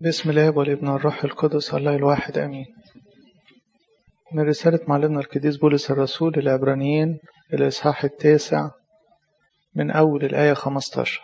بسم الله والابن والروح القدس الله الواحد امين من رسالة معلمنا القديس بولس الرسول للعبرانيين الإصحاح التاسع من أول الآية 15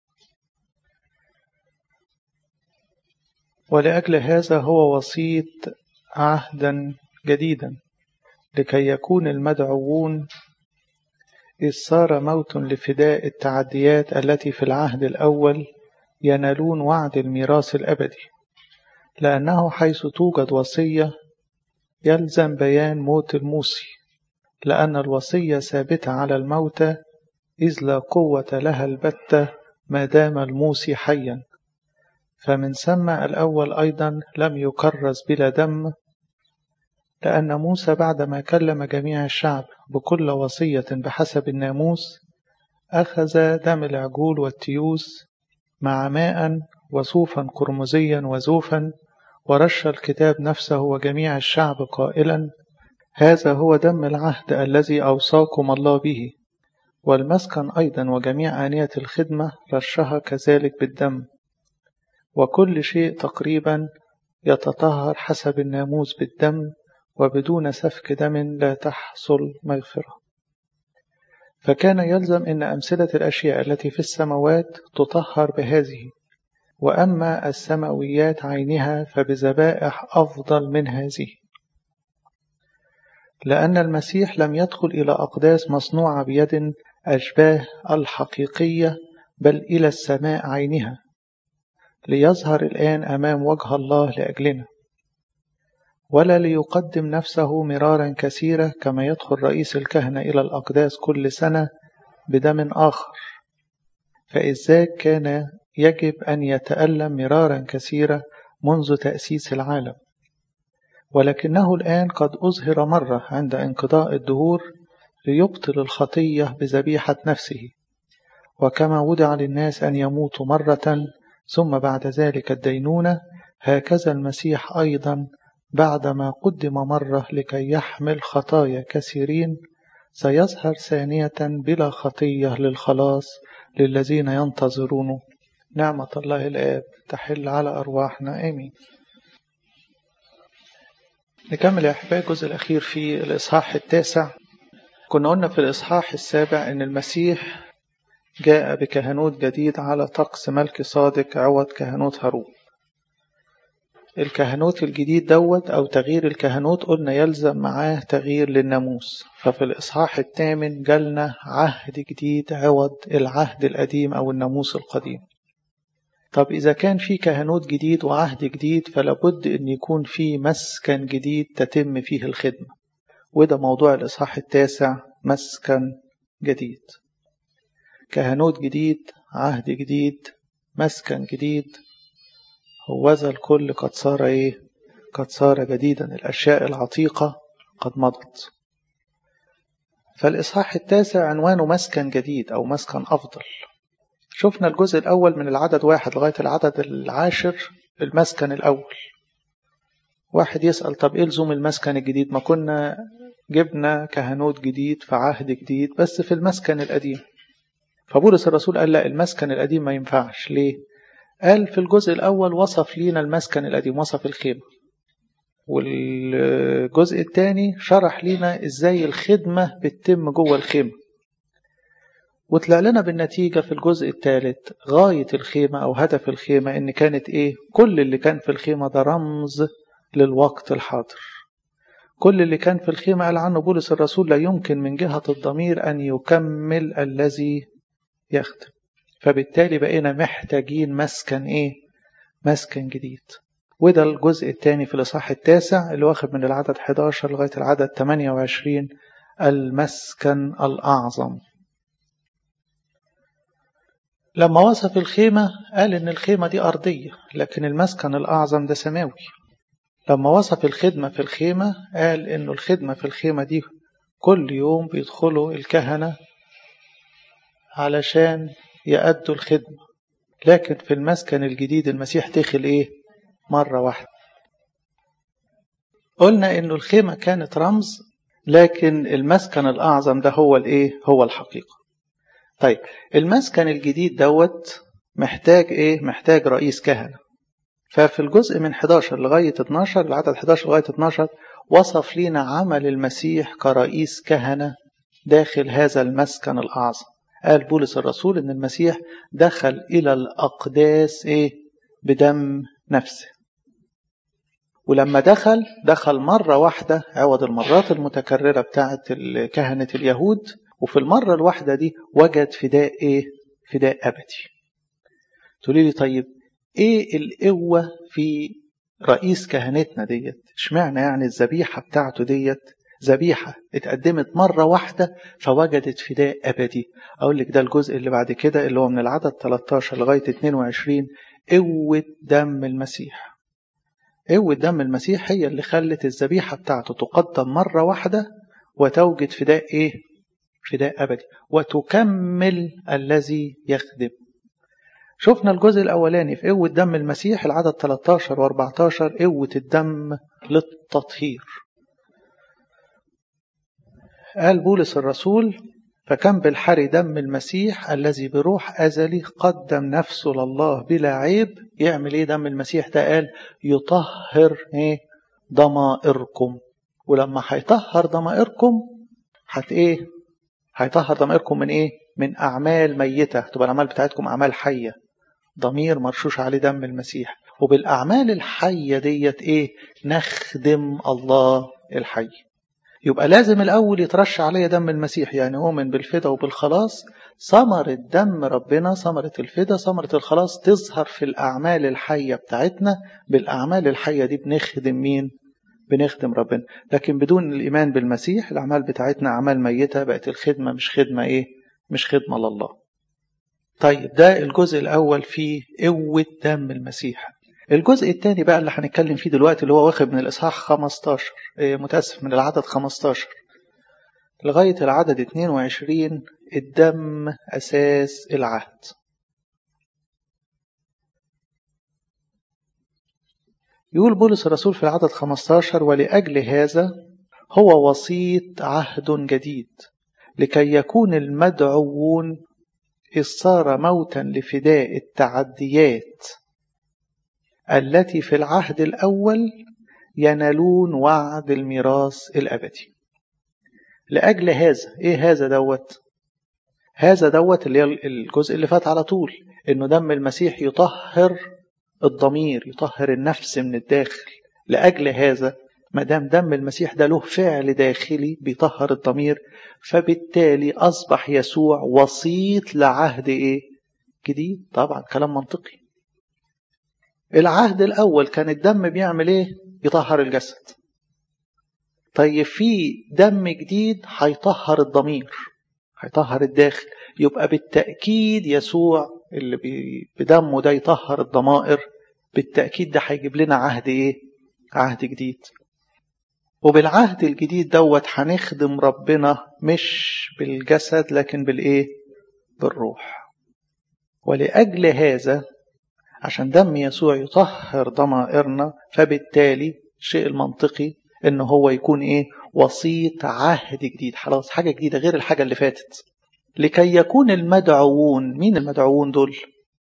ولأجل هذا هو وسيط عهدا جديدا لكي يكون المدعوون إذ صار موت لفداء التعديات التي في العهد الأول ينالون وعد الميراث الأبدي لأنه حيث توجد وصية يلزم بيان موت الموصي لأن الوصية ثابتة على الموتى إذ لا قوة لها البتة ما دام الموصي حيا فمن ثم الأول أيضا لم يكرز بلا دم لأن موسى بعدما كلم جميع الشعب بكل وصية بحسب الناموس أخذ دم العجول والتيوس مع ماء وصوفا قرمزيا وزوفا ورش الكتاب نفسه وجميع الشعب قائلا هذا هو دم العهد الذي أوصاكم الله به والمسكن أيضا وجميع آنية الخدمة رشها كذلك بالدم وكل شيء تقريبا يتطهر حسب الناموس بالدم وبدون سفك دم لا تحصل مغفرة فكان يلزم أن أمثلة الأشياء التي في السماوات تطهر بهذه وأما السماويات عينها فبذبائح أفضل من هذه لأن المسيح لم يدخل إلى أقداس مصنوعة بيد أشباه الحقيقية بل إلى السماء عينها ليظهر الآن أمام وجه الله لأجلنا ولا ليقدم نفسه مرارا كثيرة كما يدخل رئيس الكهنة إلى الأقداس كل سنة بدم آخر فإذ ذاك كان يجب أن يتألم مرارا كثيرة منذ تأسيس العالم ولكنه الآن قد أظهر مرة عند انقضاء الدهور ليبطل الخطية بذبيحة نفسه وكما وضع للناس أن يموتوا مرة ثم بعد ذلك الدينونة هكذا المسيح أيضا بعدما قدم مرة لكي يحمل خطايا كثيرين سيظهر ثانية بلا خطية للخلاص للذين ينتظرونه نعمة الله الآب تحل على أرواحنا آمين نكمل يا أحبائي الجزء الأخير في الإصحاح التاسع كنا قلنا في الإصحاح السابع أن المسيح جاء بكهنوت جديد على طقس ملك صادق عوض كهنوت هارون الكهنوت الجديد دوت أو تغيير الكهنوت قلنا يلزم معاه تغيير للناموس ففي الإصحاح الثامن جالنا عهد جديد عوض العهد القديم أو الناموس القديم طب إذا كان في كهنوت جديد وعهد جديد فلابد أن يكون في مسكن جديد تتم فيه الخدمة وده موضوع الإصحاح التاسع مسكن جديد كهنوت جديد عهد جديد مسكن جديد هوذا الكل قد صار إيه؟ قد صار جديدا الأشياء العتيقة قد مضت فالإصحاح التاسع عنوانه مسكن جديد أو مسكن أفضل شفنا الجزء الأول من العدد واحد لغاية العدد العاشر المسكن الأول واحد يسأل طب إيه لزوم المسكن الجديد ما كنا جبنا كهنوت جديد في عهد جديد بس في المسكن القديم فبولس الرسول قال لا المسكن القديم ما ينفعش ليه قال في الجزء الأول وصف لينا المسكن القديم وصف الخيمة والجزء الثاني شرح لينا ازاي الخدمة بتتم جوه الخيمة وطلع لنا بالنتيجة في الجزء الثالث غاية الخيمة أو هدف الخيمة إن كانت إيه كل اللي كان في الخيمة ده رمز للوقت الحاضر كل اللي كان في الخيمة قال عنه بولس الرسول لا يمكن من جهة الضمير أن يكمل الذي يخدم فبالتالي بقينا محتاجين مسكن ايه مسكن جديد وده الجزء الثاني في الإصحاح التاسع اللي واخد من العدد 11 لغاية العدد 28 المسكن الأعظم لما وصف الخيمة قال إن الخيمة دي أرضية لكن المسكن الأعظم ده سماوي لما وصف الخدمة في الخيمة قال إنه الخدمة في الخيمة دي كل يوم بيدخلوا الكهنة علشان يأدوا الخدمة لكن في المسكن الجديد المسيح دخل إيه مرة واحدة قلنا إنه الخيمة كانت رمز لكن المسكن الأعظم ده هو الإيه هو الحقيقة طيب المسكن الجديد دوت محتاج إيه محتاج رئيس كهنة ففي الجزء من 11 لغاية 12 العدد 11 لغاية 12 وصف لنا عمل المسيح كرئيس كهنة داخل هذا المسكن الأعظم قال بولس الرسول إن المسيح دخل إلى الأقداس إيه بدم نفسه ولما دخل دخل مرة واحدة عوض المرات المتكررة بتاعة كهنة اليهود وفي المرة الواحدة دي وجد فداء إيه فداء أبدي تقولي لي طيب إيه القوة في رئيس كهنتنا ديت اشمعنى يعني الذبيحة بتاعته ديت ذبيحة اتقدمت مرة واحدة فوجدت فداء أبدي أقول لك ده الجزء اللي بعد كده اللي هو من العدد 13 لغاية 22 قوة دم المسيح قوة دم المسيح هي اللي خلت الذبيحة بتاعته تقدم مرة واحدة وتوجد فداء إيه؟ فداء أبدي وتكمل الذي يخدم شفنا الجزء الأولاني في قوة دم المسيح العدد 13 و14 قوة الدم للتطهير قال بولس الرسول فكم بالحري دم المسيح الذي بروح أزلي قدم نفسه لله بلا عيب يعمل ايه دم المسيح ده قال يطهر ايه ضمائركم ولما هيطهر ضمائركم هت ايه هيطهر ضمائركم من ايه من اعمال ميته تبقى الاعمال بتاعتكم اعمال حيه ضمير مرشوش عليه دم المسيح وبالاعمال الحيه ديت ايه نخدم الله الحي يبقى لازم الأول يترش عليا دم المسيح يعني أؤمن بالفدا وبالخلاص ثمرة دم ربنا ثمرة الفدا ثمرة الخلاص تظهر في الأعمال الحية بتاعتنا بالأعمال الحية دي بنخدم مين؟ بنخدم ربنا لكن بدون الإيمان بالمسيح الأعمال بتاعتنا أعمال ميتة بقت الخدمة مش خدمة إيه؟ مش خدمة لله طيب ده الجزء الأول في قوة دم المسيح الجزء الثاني بقى اللي هنتكلم فيه دلوقتي اللي هو واخد من الإصحاح 15 متأسف من العدد 15 لغاية العدد 22 الدم أساس العهد يقول بولس الرسول في العدد 15 ولأجل هذا هو وسيط عهد جديد لكي يكون المدعوون إذ صار موتا لفداء التعديات التي في العهد الأول ينالون وعد الميراث الأبدي لأجل هذا إيه هذا دوت هذا دوت اللي هي الجزء اللي فات على طول إنه دم المسيح يطهر الضمير يطهر النفس من الداخل لأجل هذا ما دام دم المسيح ده له فعل داخلي بيطهر الضمير فبالتالي أصبح يسوع وسيط لعهد إيه جديد طبعا كلام منطقي العهد الأول كان الدم بيعمل إيه؟ يطهر الجسد. طيب في دم جديد هيطهر الضمير هيطهر الداخل يبقى بالتأكيد يسوع اللي بدمه ده يطهر الضمائر بالتأكيد ده هيجيب لنا عهد إيه؟ عهد جديد. وبالعهد الجديد دوت هنخدم ربنا مش بالجسد لكن بالإيه؟ بالروح. ولأجل هذا عشان دم يسوع يطهر ضمائرنا فبالتالي الشيء المنطقي ان هو يكون ايه وسيط عهد جديد خلاص حاجه جديده غير الحاجه اللي فاتت لكي يكون المدعوون مين المدعوون دول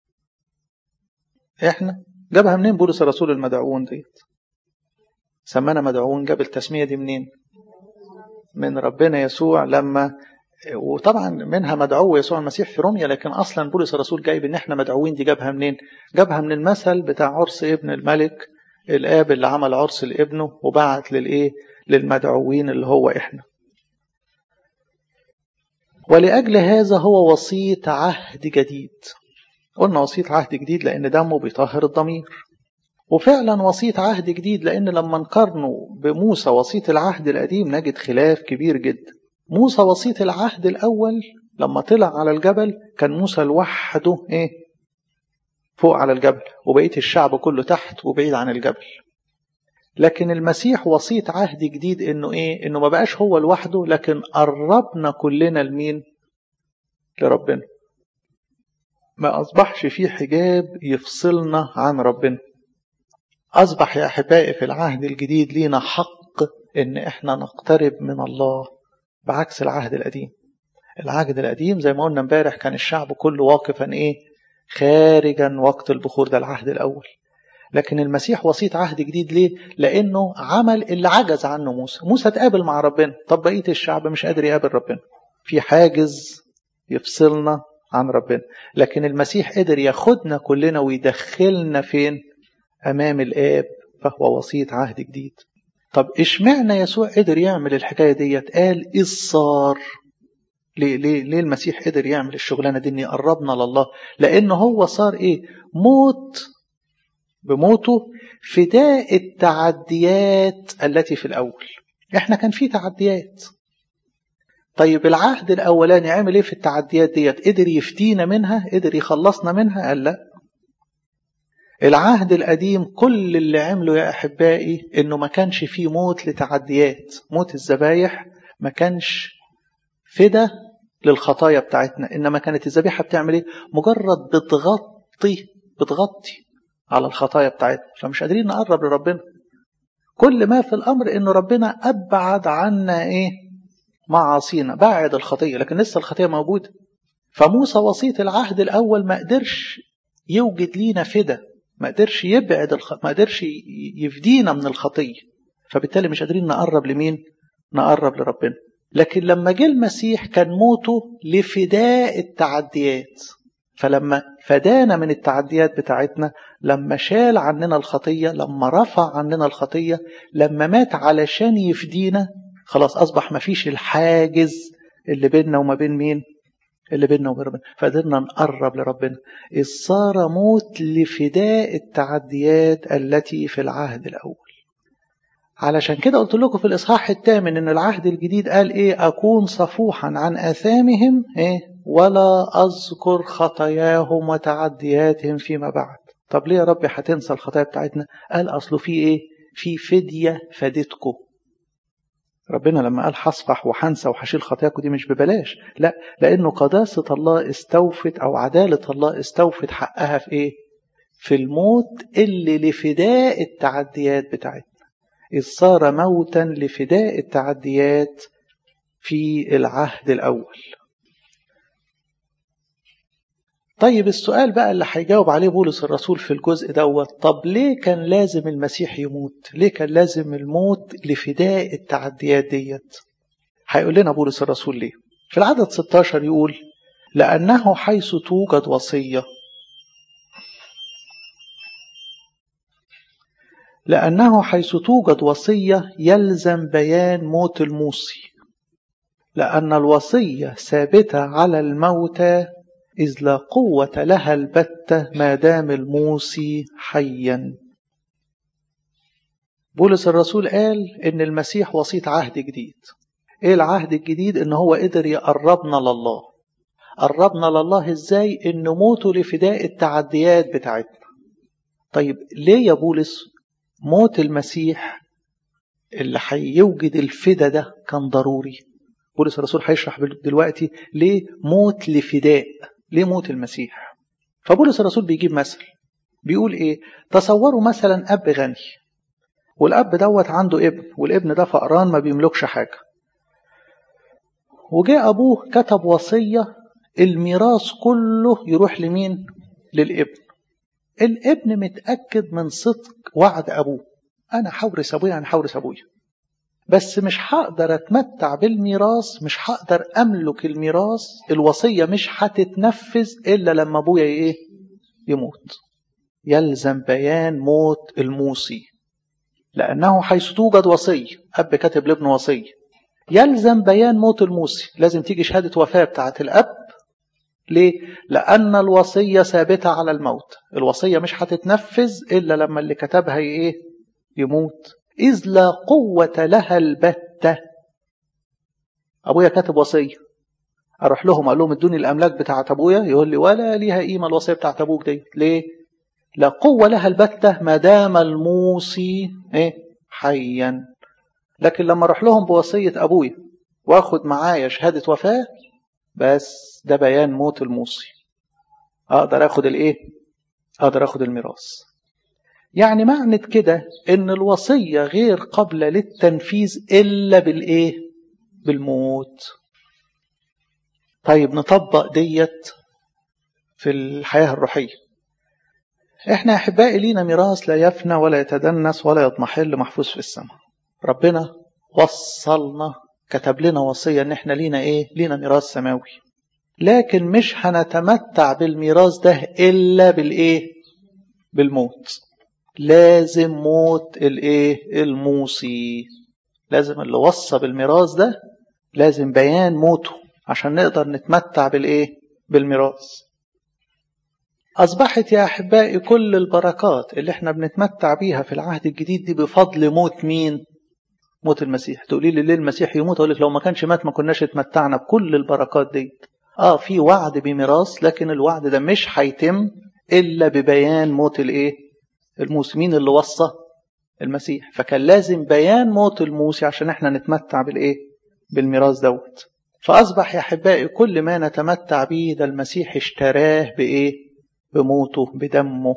احنا جابها منين بولس الرسول المدعوون ديت سمانا مدعوون جاب التسميه دي منين من ربنا يسوع لما وطبعا منها مدعو يسوع المسيح في روميا لكن اصلا بولس الرسول جايب ان احنا مدعوين دي جابها منين؟ جابها من المثل بتاع عرس ابن الملك الاب اللي عمل عرس لابنه وبعت للايه؟ للمدعوين اللي هو احنا. ولاجل هذا هو وسيط عهد جديد. قلنا وسيط عهد جديد لان دمه بيطهر الضمير. وفعلا وسيط عهد جديد لان لما نقارنه بموسى وسيط العهد القديم نجد خلاف كبير جدا. موسى وسيط العهد الأول لما طلع على الجبل كان موسى لوحده إيه؟ فوق على الجبل وبقية الشعب كله تحت وبعيد عن الجبل لكن المسيح وسيط عهد جديد إنه إيه؟ إنه ما بقاش هو لوحده لكن قربنا كلنا لمين؟ لربنا ما أصبحش في حجاب يفصلنا عن ربنا أصبح يا أحبائي في العهد الجديد لينا حق إن إحنا نقترب من الله بعكس العهد القديم العهد القديم زي ما قلنا امبارح كان الشعب كله واقفا ايه خارجا وقت البخور ده العهد الاول لكن المسيح وسيط عهد جديد ليه؟ لأنه عمل اللي عجز عنه موسى موسى تقابل مع ربنا طب بقية الشعب مش قادر يقابل ربنا في حاجز يفصلنا عن ربنا لكن المسيح قدر ياخدنا كلنا ويدخلنا فين أمام الآب فهو وسيط عهد جديد طب اشمعنى يسوع قدر يعمل الحكاية ديت قال إذ صار ليه, ليه, ليه المسيح قدر يعمل الشغلانة دي ان يقربنا لله لأنه هو صار إيه موت بموته فداء التعديات التي في الأول احنا كان في تعديات طيب العهد الأولاني عمل ايه في التعديات ديت قدر يفتينا منها قدر يخلصنا منها قال لا العهد القديم كل اللي عمله يا أحبائي إنه ما كانش فيه موت لتعديات موت الذبايح ما كانش فدا للخطايا بتاعتنا إنما كانت الذبيحة بتعمل إيه مجرد بتغطي بتغطي على الخطايا بتاعتنا فمش قادرين نقرب لربنا كل ما في الأمر إنه ربنا أبعد عنا إيه معاصينا بعد الخطية لكن لسه الخطية موجودة فموسى وسيط العهد الأول ما قدرش يوجد لينا فدا ما قدرش يبعد الخ... ما قدرش يفدينا من الخطيه فبالتالي مش قادرين نقرب لمين نقرب لربنا لكن لما جه المسيح كان موته لفداء التعديات فلما فدانا من التعديات بتاعتنا لما شال عننا الخطية لما رفع عننا الخطية لما مات علشان يفدينا خلاص أصبح ما فيش الحاجز اللي بيننا وما بين مين اللي بيننا وبين ربنا فقدرنا نقرب لربنا إذ صار موت لفداء التعديات التي في العهد الأول علشان كده قلت لكم في الإصحاح الثامن إن العهد الجديد قال إيه أكون صفوحا عن آثامهم إيه ولا أذكر خطاياهم وتعدياتهم فيما بعد طب ليه يا رب هتنسى الخطايا بتاعتنا قال أصله في إيه في فدية فدتكم ربنا لما قال هصفح وهنسى وهشيل خطاياكم دي مش ببلاش لا لانه قداسه الله استوفت او عداله الله استوفت حقها في ايه في الموت اللي لفداء التعديات بتاعتنا اذ صار موتا لفداء التعديات في العهد الاول طيب السؤال بقى اللي هيجاوب عليه بولس الرسول في الجزء دوت طب ليه كان لازم المسيح يموت ليه كان لازم الموت لفداء التعديات ديت هيقول لنا بولس الرسول ليه في العدد 16 يقول لأنه حيث توجد وصية لأنه حيث توجد وصية يلزم بيان موت الموصي لأن الوصية ثابتة على الموتى إذ لا قوة لها البتة ما دام الموصي حيا بولس الرسول قال إن المسيح وسيط عهد جديد إيه العهد الجديد إن هو قدر يقربنا لله قربنا لله إزاي إن موته لفداء التعديات بتاعتنا طيب ليه يا بولس موت المسيح اللي هيوجد الفدا ده كان ضروري بولس الرسول هيشرح دلوقتي ليه موت لفداء ليه موت المسيح فبولس الرسول بيجيب مثل بيقول ايه تصوروا مثلا اب غني والاب دوت عنده ابن والابن ده فقران ما بيملكش حاجه وجاء ابوه كتب وصيه الميراث كله يروح لمين للابن الابن متاكد من صدق وعد ابوه انا حورس ابويا انا حورس ابويا بس مش هقدر اتمتع بالميراث مش هقدر املك الميراث الوصيه مش هتتنفذ الا لما ابويا ايه يموت يلزم بيان موت الموصي لانه حيث توجد وصيه اب كاتب لابنه وصيه يلزم بيان موت الموصي لازم تيجي شهاده وفاه بتاعه الاب ليه لان الوصيه ثابته على الموت الوصيه مش هتتنفذ الا لما اللي كتبها ايه يموت إذ لا قوة لها البتة أبويا كاتب وصية أروح لهم أقول لهم ادوني الأملاك بتاعت أبويا يقول لي ولا ليها قيمة الوصية بتاعت أبوك دي ليه؟ لا قوة لها البتة ما دام الموصي إيه؟ حيا لكن لما أروح لهم بوصية أبويا وآخد معايا شهادة وفاة بس ده بيان موت الموصي أقدر آخد الإيه؟ أقدر آخد الميراث يعني معنى كده ان الوصية غير قابلة للتنفيذ الا بالايه بالموت طيب نطبق ديت في الحياة الروحية احنا احبائي لينا ميراث لا يفنى ولا يتدنس ولا يضمحل محفوظ في السماء ربنا وصلنا كتب لنا وصيه ان احنا لينا ايه لينا ميراث سماوي لكن مش هنتمتع بالميراث ده الا بالايه بالموت لازم موت الايه الموصي لازم اللي وصى بالميراث ده لازم بيان موته عشان نقدر نتمتع بالايه بالميراث أصبحت يا أحبائي كل البركات اللي احنا بنتمتع بيها في العهد الجديد دي بفضل موت مين؟ موت المسيح تقولي لي ليه المسيح يموت أقول لك لو ما كانش مات ما كناش اتمتعنا بكل البركات دي آه في وعد بميراث لكن الوعد ده مش هيتم إلا ببيان موت الإيه؟ الموسمين اللي وصى المسيح فكان لازم بيان موت الموسي عشان احنا نتمتع بالإيه؟ بالميراث دوت فأصبح يا أحبائي كل ما نتمتع به ده المسيح اشتراه بإيه؟ بموته بدمه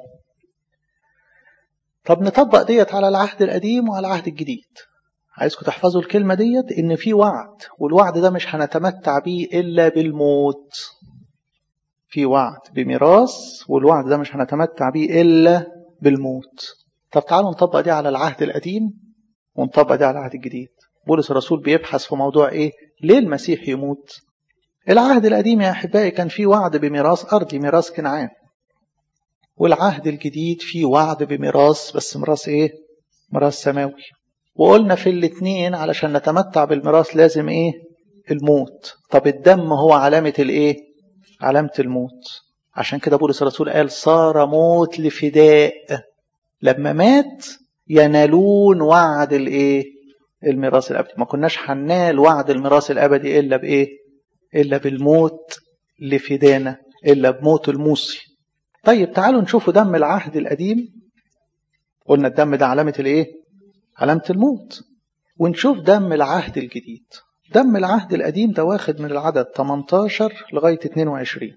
طب نطبق ديت على العهد القديم وعلى العهد الجديد عايزكم تحفظوا الكلمة ديت إن في وعد والوعد ده مش هنتمتع بيه إلا بالموت في وعد بميراث والوعد ده مش هنتمتع بيه إلا بالموت طب تعالوا نطبق دي على العهد القديم ونطبق دي على العهد الجديد بولس الرسول بيبحث في موضوع إيه ليه المسيح يموت العهد القديم يا أحبائي كان في وعد بميراث أرضي ميراث كنعان والعهد الجديد فيه وعد بميراث بس ميراث ايه ميراث سماوي وقلنا في الاثنين علشان نتمتع بالميراث لازم ايه الموت طب الدم هو علامة الايه علامة الموت عشان كده بولس الرسول قال صار موت لفداء لما مات ينالون وعد الايه الميراث الابدي ما كناش هننال وعد الميراث الابدي الا بايه الا بالموت لفدانا الا بموت الموصي طيب تعالوا نشوفوا دم العهد القديم قلنا الدم ده علامة الايه علامة الموت ونشوف دم العهد الجديد دم العهد القديم ده واخد من العدد 18 لغاية 22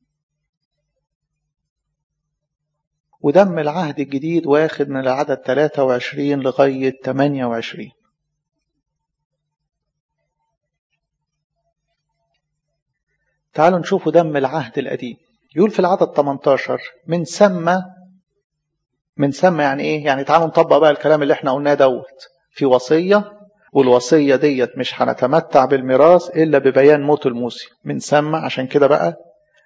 ودم العهد الجديد واخد من العدد 23 لغاية 28 تعالوا نشوفوا دم العهد القديم يقول في العدد 18 من سمى من سمى يعني ايه يعني تعالوا نطبق بقى الكلام اللي احنا قلناه دوت في وصية والوصية ديت مش هنتمتع بالميراث إلا ببيان موت الموسي من سمى عشان كده بقى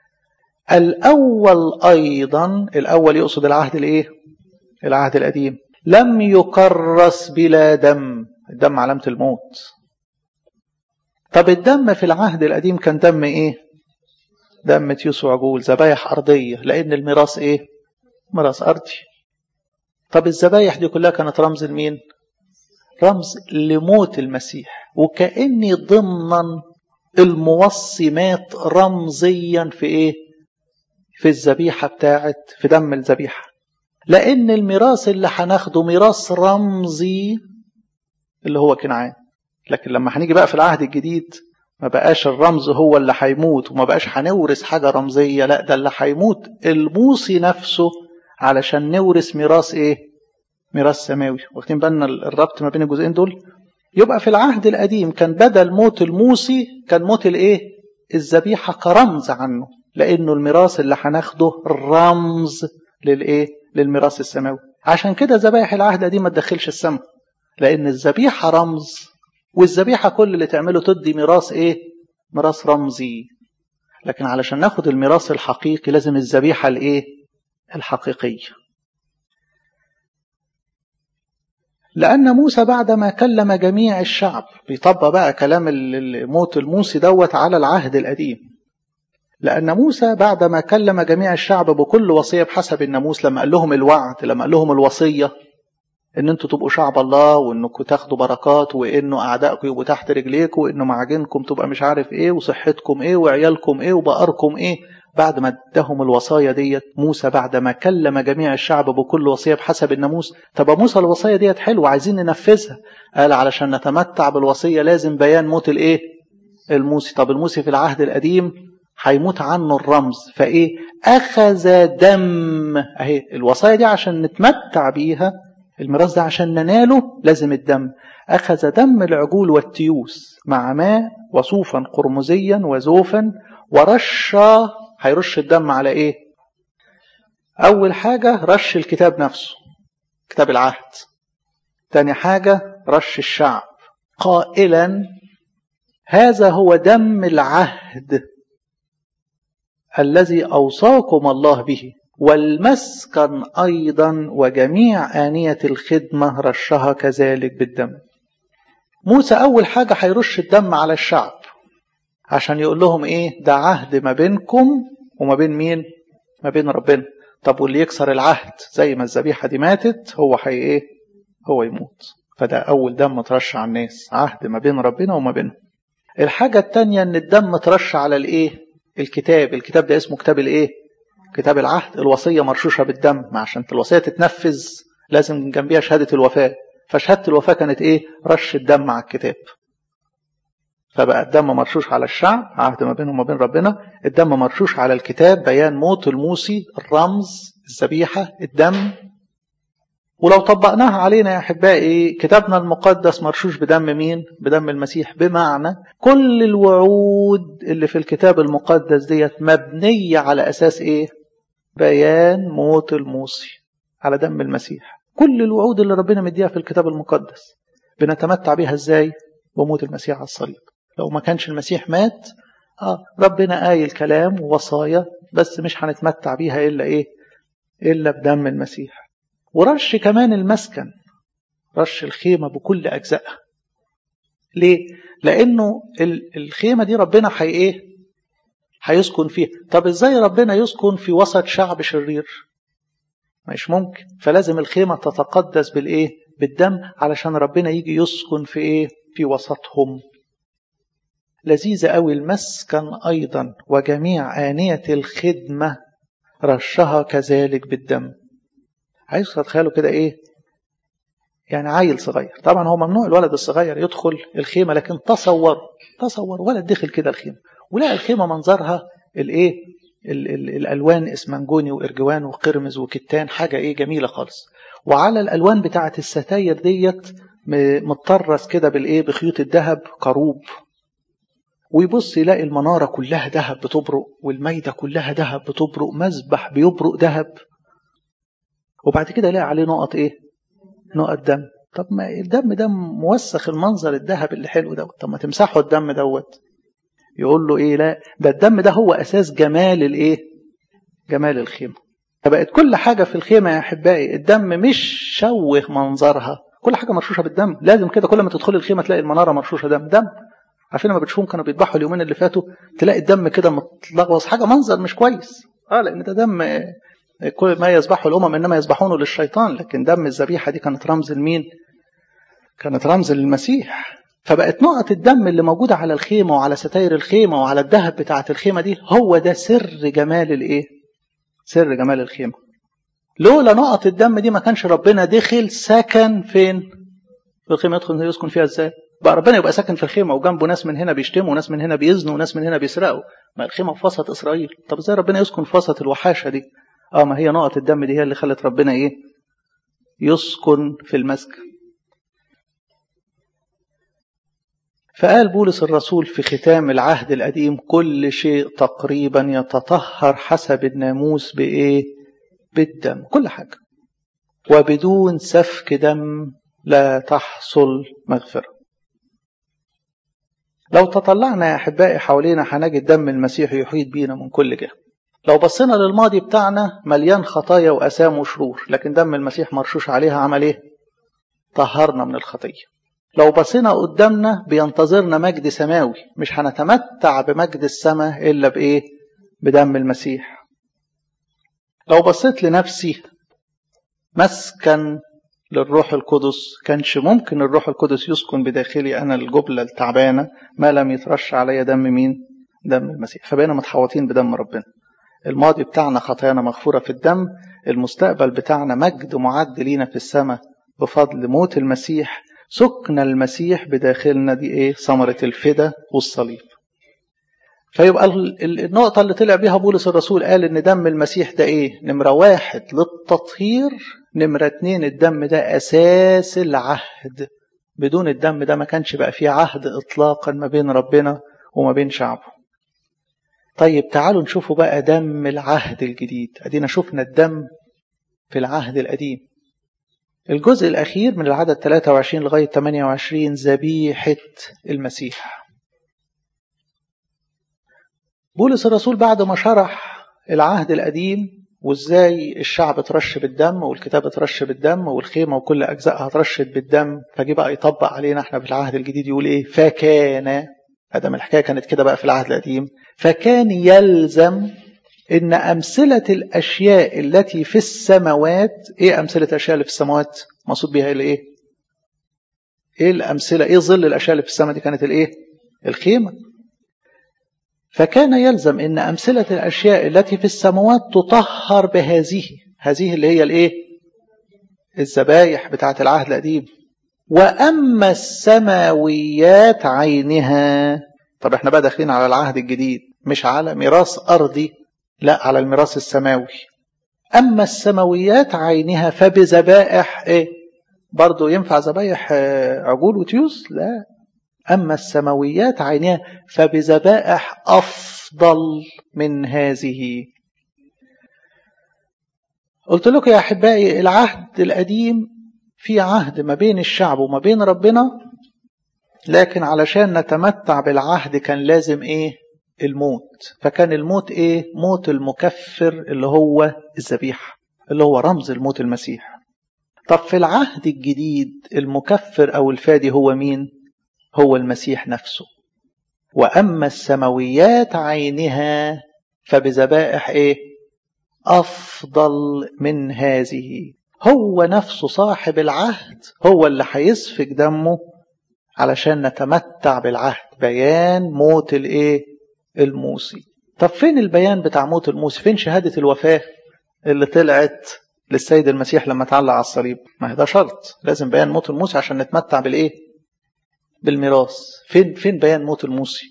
الأول أيضا الأول يقصد العهد الإيه العهد القديم لم يكرس بلا دم الدم علامة الموت طب الدم في العهد القديم كان دم إيه دم تيوس وعجول ذبايح أرضية لأن الميراث إيه ميراث أرضي طب الذبايح دي كلها كانت رمز لمين رمز لموت المسيح وكأني ضمنا الموصي مات رمزيا في ايه في الذبيحة بتاعت في دم الذبيحة لأن الميراث اللي هناخده ميراث رمزي اللي هو كنعان لكن لما هنيجي بقى في العهد الجديد ما بقاش الرمز هو اللي هيموت وما بقاش هنورث حاجة رمزية لا ده اللي هيموت الموصي نفسه علشان نورث ميراث ايه ميراث سماوي واخدين بالنا الربط ما بين الجزئين دول يبقى في العهد القديم كان بدل موت الموصي كان موت الايه الذبيحه كرمز عنه لانه الميراث اللي هناخده رمز للايه للميراث السماوي عشان كده ذبائح العهد القديم ما تدخلش السماء لان الذبيحه رمز والذبيحه كل اللي تعمله تدي ميراث ايه ميراث رمزي لكن علشان ناخد الميراث الحقيقي لازم الذبيحه الايه الحقيقيه لأن موسى بعدما كلم جميع الشعب بيطبق بقى كلام الموت الموسي دوت على العهد القديم لأن موسى بعدما كلم جميع الشعب بكل وصية بحسب الناموس لما قال لهم الوعد لما قال لهم الوصية ان انتوا تبقوا شعب الله وانكم تاخدوا بركات وانه اعدائكم يبقوا تحت رجليكم وانه معاجنكم تبقى مش عارف ايه وصحتكم ايه وعيالكم ايه وبقركم ايه بعد ما ادهم الوصايا ديت موسى بعد ما كلم جميع الشعب بكل وصيه بحسب الناموس طب موسى الوصيه ديت حلوه عايزين ننفذها قال علشان نتمتع بالوصيه لازم بيان موت الايه الموسي طب الموسي في العهد القديم هيموت عنه الرمز فايه اخذ دم اهي الوصايا دي عشان نتمتع بيها الميراث ده عشان نناله لازم الدم اخذ دم العجول والتيوس مع ماء وصوفا قرمزيا وزوفا ورش هيرش الدم على ايه أول حاجة رش الكتاب نفسه كتاب العهد تاني حاجة رش الشعب قائلا هذا هو دم العهد الذي أوصاكم الله به والمسكن أيضا وجميع آنية الخدمة رشها كذلك بالدم موسى أول حاجة هيرش الدم على الشعب عشان يقول لهم إيه ده عهد ما بينكم وما بين مين ما بين ربنا طب واللي يكسر العهد زي ما الذبيحة دي ماتت هو حي إيه هو يموت فده أول دم ترش على الناس عهد ما بين ربنا وما بينهم الحاجة التانية إن الدم ترش على الإيه الكتاب الكتاب ده اسمه كتاب الإيه كتاب العهد الوصية مرشوشة بالدم عشان الوصية تتنفذ لازم جنبيها شهادة الوفاة فشهادة الوفاة كانت إيه رش الدم على الكتاب فبقى الدم مرشوش على الشعب عهد ما بينهم وبين ربنا الدم مرشوش على الكتاب بيان موت الموسي الرمز الذبيحة الدم ولو طبقناها علينا يا أحبائي كتابنا المقدس مرشوش بدم مين؟ بدم المسيح بمعنى كل الوعود اللي في الكتاب المقدس ديت مبنية على أساس إيه؟ بيان موت الموصي على دم المسيح كل الوعود اللي ربنا مديها في الكتاب المقدس بنتمتع بيها إزاي؟ بموت المسيح على الصليب لو ما كانش المسيح مات آه ربنا قايل كلام ووصايا بس مش هنتمتع بيها إلا إيه؟ إلا بدم المسيح ورش كمان المسكن رش الخيمة بكل أجزائها ليه؟ لأنه الخيمة دي ربنا حي إيه؟ هيسكن فيها طب إزاي ربنا يسكن في وسط شعب شرير؟ مش ممكن فلازم الخيمة تتقدس بالإيه؟ بالدم علشان ربنا يجي يسكن في إيه؟ في وسطهم لذيذة أوي المسكن أيضا وجميع آنية الخدمة رشها كذلك بالدم عايز تتخيلوا كده ايه يعني عيل صغير طبعا هو ممنوع الولد الصغير يدخل الخيمه لكن تصور تصور ولد دخل كده الخيمه ولقى الخيمه منظرها الايه ال ال الالوان اسمنجوني وارجوان وقرمز وكتان حاجه ايه جميله خالص وعلى الالوان بتاعه الستاير ديت متطرس كده بالايه بخيوط الذهب كروب ويبص يلاقي المناره كلها ذهب بتبرق والميده كلها ذهب بتبرق مذبح بيبرق ذهب وبعد كده يلاقي عليه نقط ايه نقط دم طب ما الدم ده موسخ المنظر الذهب اللي حلو دوت طب ما تمسحوا الدم دوت يقول له ايه لا ده الدم ده هو اساس جمال الايه جمال الخيمه فبقت كل حاجه في الخيمه يا احبائي الدم مش شوه منظرها كل حاجه مرشوشه بالدم لازم كده كل ما تدخل الخيمه تلاقي المناره مرشوشه دم دم عارفين لما بتشوفهم كانوا بيذبحوا اليومين اللي فاتوا تلاقي الدم كده متلغوص حاجه منظر مش كويس اه لان ده دم كل ما يذبحه الأمم إنما يذبحونه للشيطان لكن دم الذبيحة دي كانت رمز لمين؟ كانت رمز للمسيح فبقت نقط الدم اللي موجودة على الخيمة وعلى ستاير الخيمة وعلى الذهب بتاعة الخيمة دي هو ده سر جمال الإيه؟ سر جمال الخيمة لولا نقط الدم دي ما كانش ربنا دخل سكن فين؟ في الخيمة يدخل يسكن فيها ازاي؟ بقى ربنا يبقى ساكن في الخيمة وجنبه ناس من هنا بيشتموا وناس من هنا بيزنوا وناس من هنا بيسرقوا ما الخيمة في وسط إسرائيل طب ازاي ربنا يسكن في وسط الوحاشة دي؟ اه ما هي نقط الدم دي هي اللي خلت ربنا ايه يسكن في المسكن فقال بولس الرسول في ختام العهد القديم كل شيء تقريبا يتطهر حسب الناموس بايه بالدم كل حاجه وبدون سفك دم لا تحصل مغفره لو تطلعنا يا احبائي حوالينا هنجد دم المسيح يحيط بينا من كل جهه لو بصينا للماضي بتاعنا مليان خطايا وأسام وشرور لكن دم المسيح مرشوش عليها عمل ايه طهرنا من الخطية لو بصينا قدامنا بينتظرنا مجد سماوي مش هنتمتع بمجد السماء إلا بإيه بدم المسيح لو بصيت لنفسي مسكن للروح القدس كانش ممكن الروح القدس يسكن بداخلي أنا الجبلة التعبانة ما لم يترش عليا دم مين دم المسيح فبقينا متحوطين بدم ربنا الماضي بتاعنا خطايانا مغفورة في الدم المستقبل بتاعنا مجد معد لينا في السماء بفضل موت المسيح سكن المسيح بداخلنا دي ايه ثمرة الفدا والصليب فيبقى النقطة اللي طلع بيها بولس الرسول قال ان دم المسيح ده ايه نمرة واحد للتطهير نمرة اتنين الدم ده اساس العهد بدون الدم ده ما كانش بقى فيه عهد اطلاقا ما بين ربنا وما بين شعبه طيب تعالوا نشوفوا بقى دم العهد الجديد ادينا شفنا الدم في العهد القديم الجزء الأخير من العدد 23 لغاية 28 ذبيحة المسيح بولس الرسول بعد ما شرح العهد القديم وازاي الشعب اترش بالدم والكتاب اترش بالدم والخيمه وكل اجزائها اترشت بالدم فجي بقى يطبق علينا احنا في العهد الجديد يقول ايه فكان ادم الحكايه كانت كده بقى في العهد القديم فكان يلزم ان امثله الاشياء التي في السماوات ايه امثله الاشياء اللي في السماوات مقصود بيها الايه ايه الامثله ايه ظل الاشياء اللي في السماء دي كانت الايه الخيمه فكان يلزم ان امثله الاشياء التي في السماوات تطهر بهذه هذه اللي هي الايه الذبايح بتاعه العهد القديم واما السماويات عينها طب احنا بقى داخلين على العهد الجديد مش على ميراث ارضي لا على الميراث السماوي اما السماويات عينها فبذبائح ايه برضه ينفع ذبايح عجول وتيوس لا أما السماويات عينها فبذبائح أفضل من هذه قلت لكم يا أحبائي العهد القديم في عهد ما بين الشعب وما بين ربنا لكن علشان نتمتع بالعهد كان لازم إيه الموت فكان الموت إيه موت المكفر اللي هو الذبيحة اللي هو رمز الموت المسيح طب في العهد الجديد المكفر أو الفادي هو مين هو المسيح نفسه وأما السماويات عينها فبذبائح إيه أفضل من هذه هو نفسه صاحب العهد هو اللي هيسفك دمه علشان نتمتع بالعهد بيان موت الايه الموسي طب فين البيان بتاع موت الموسي فين شهادة الوفاة اللي طلعت للسيد المسيح لما تعلق على الصليب ما هي ده شرط لازم بيان موت الموسي عشان نتمتع بالايه بالميراث فين فين بيان موت الموسي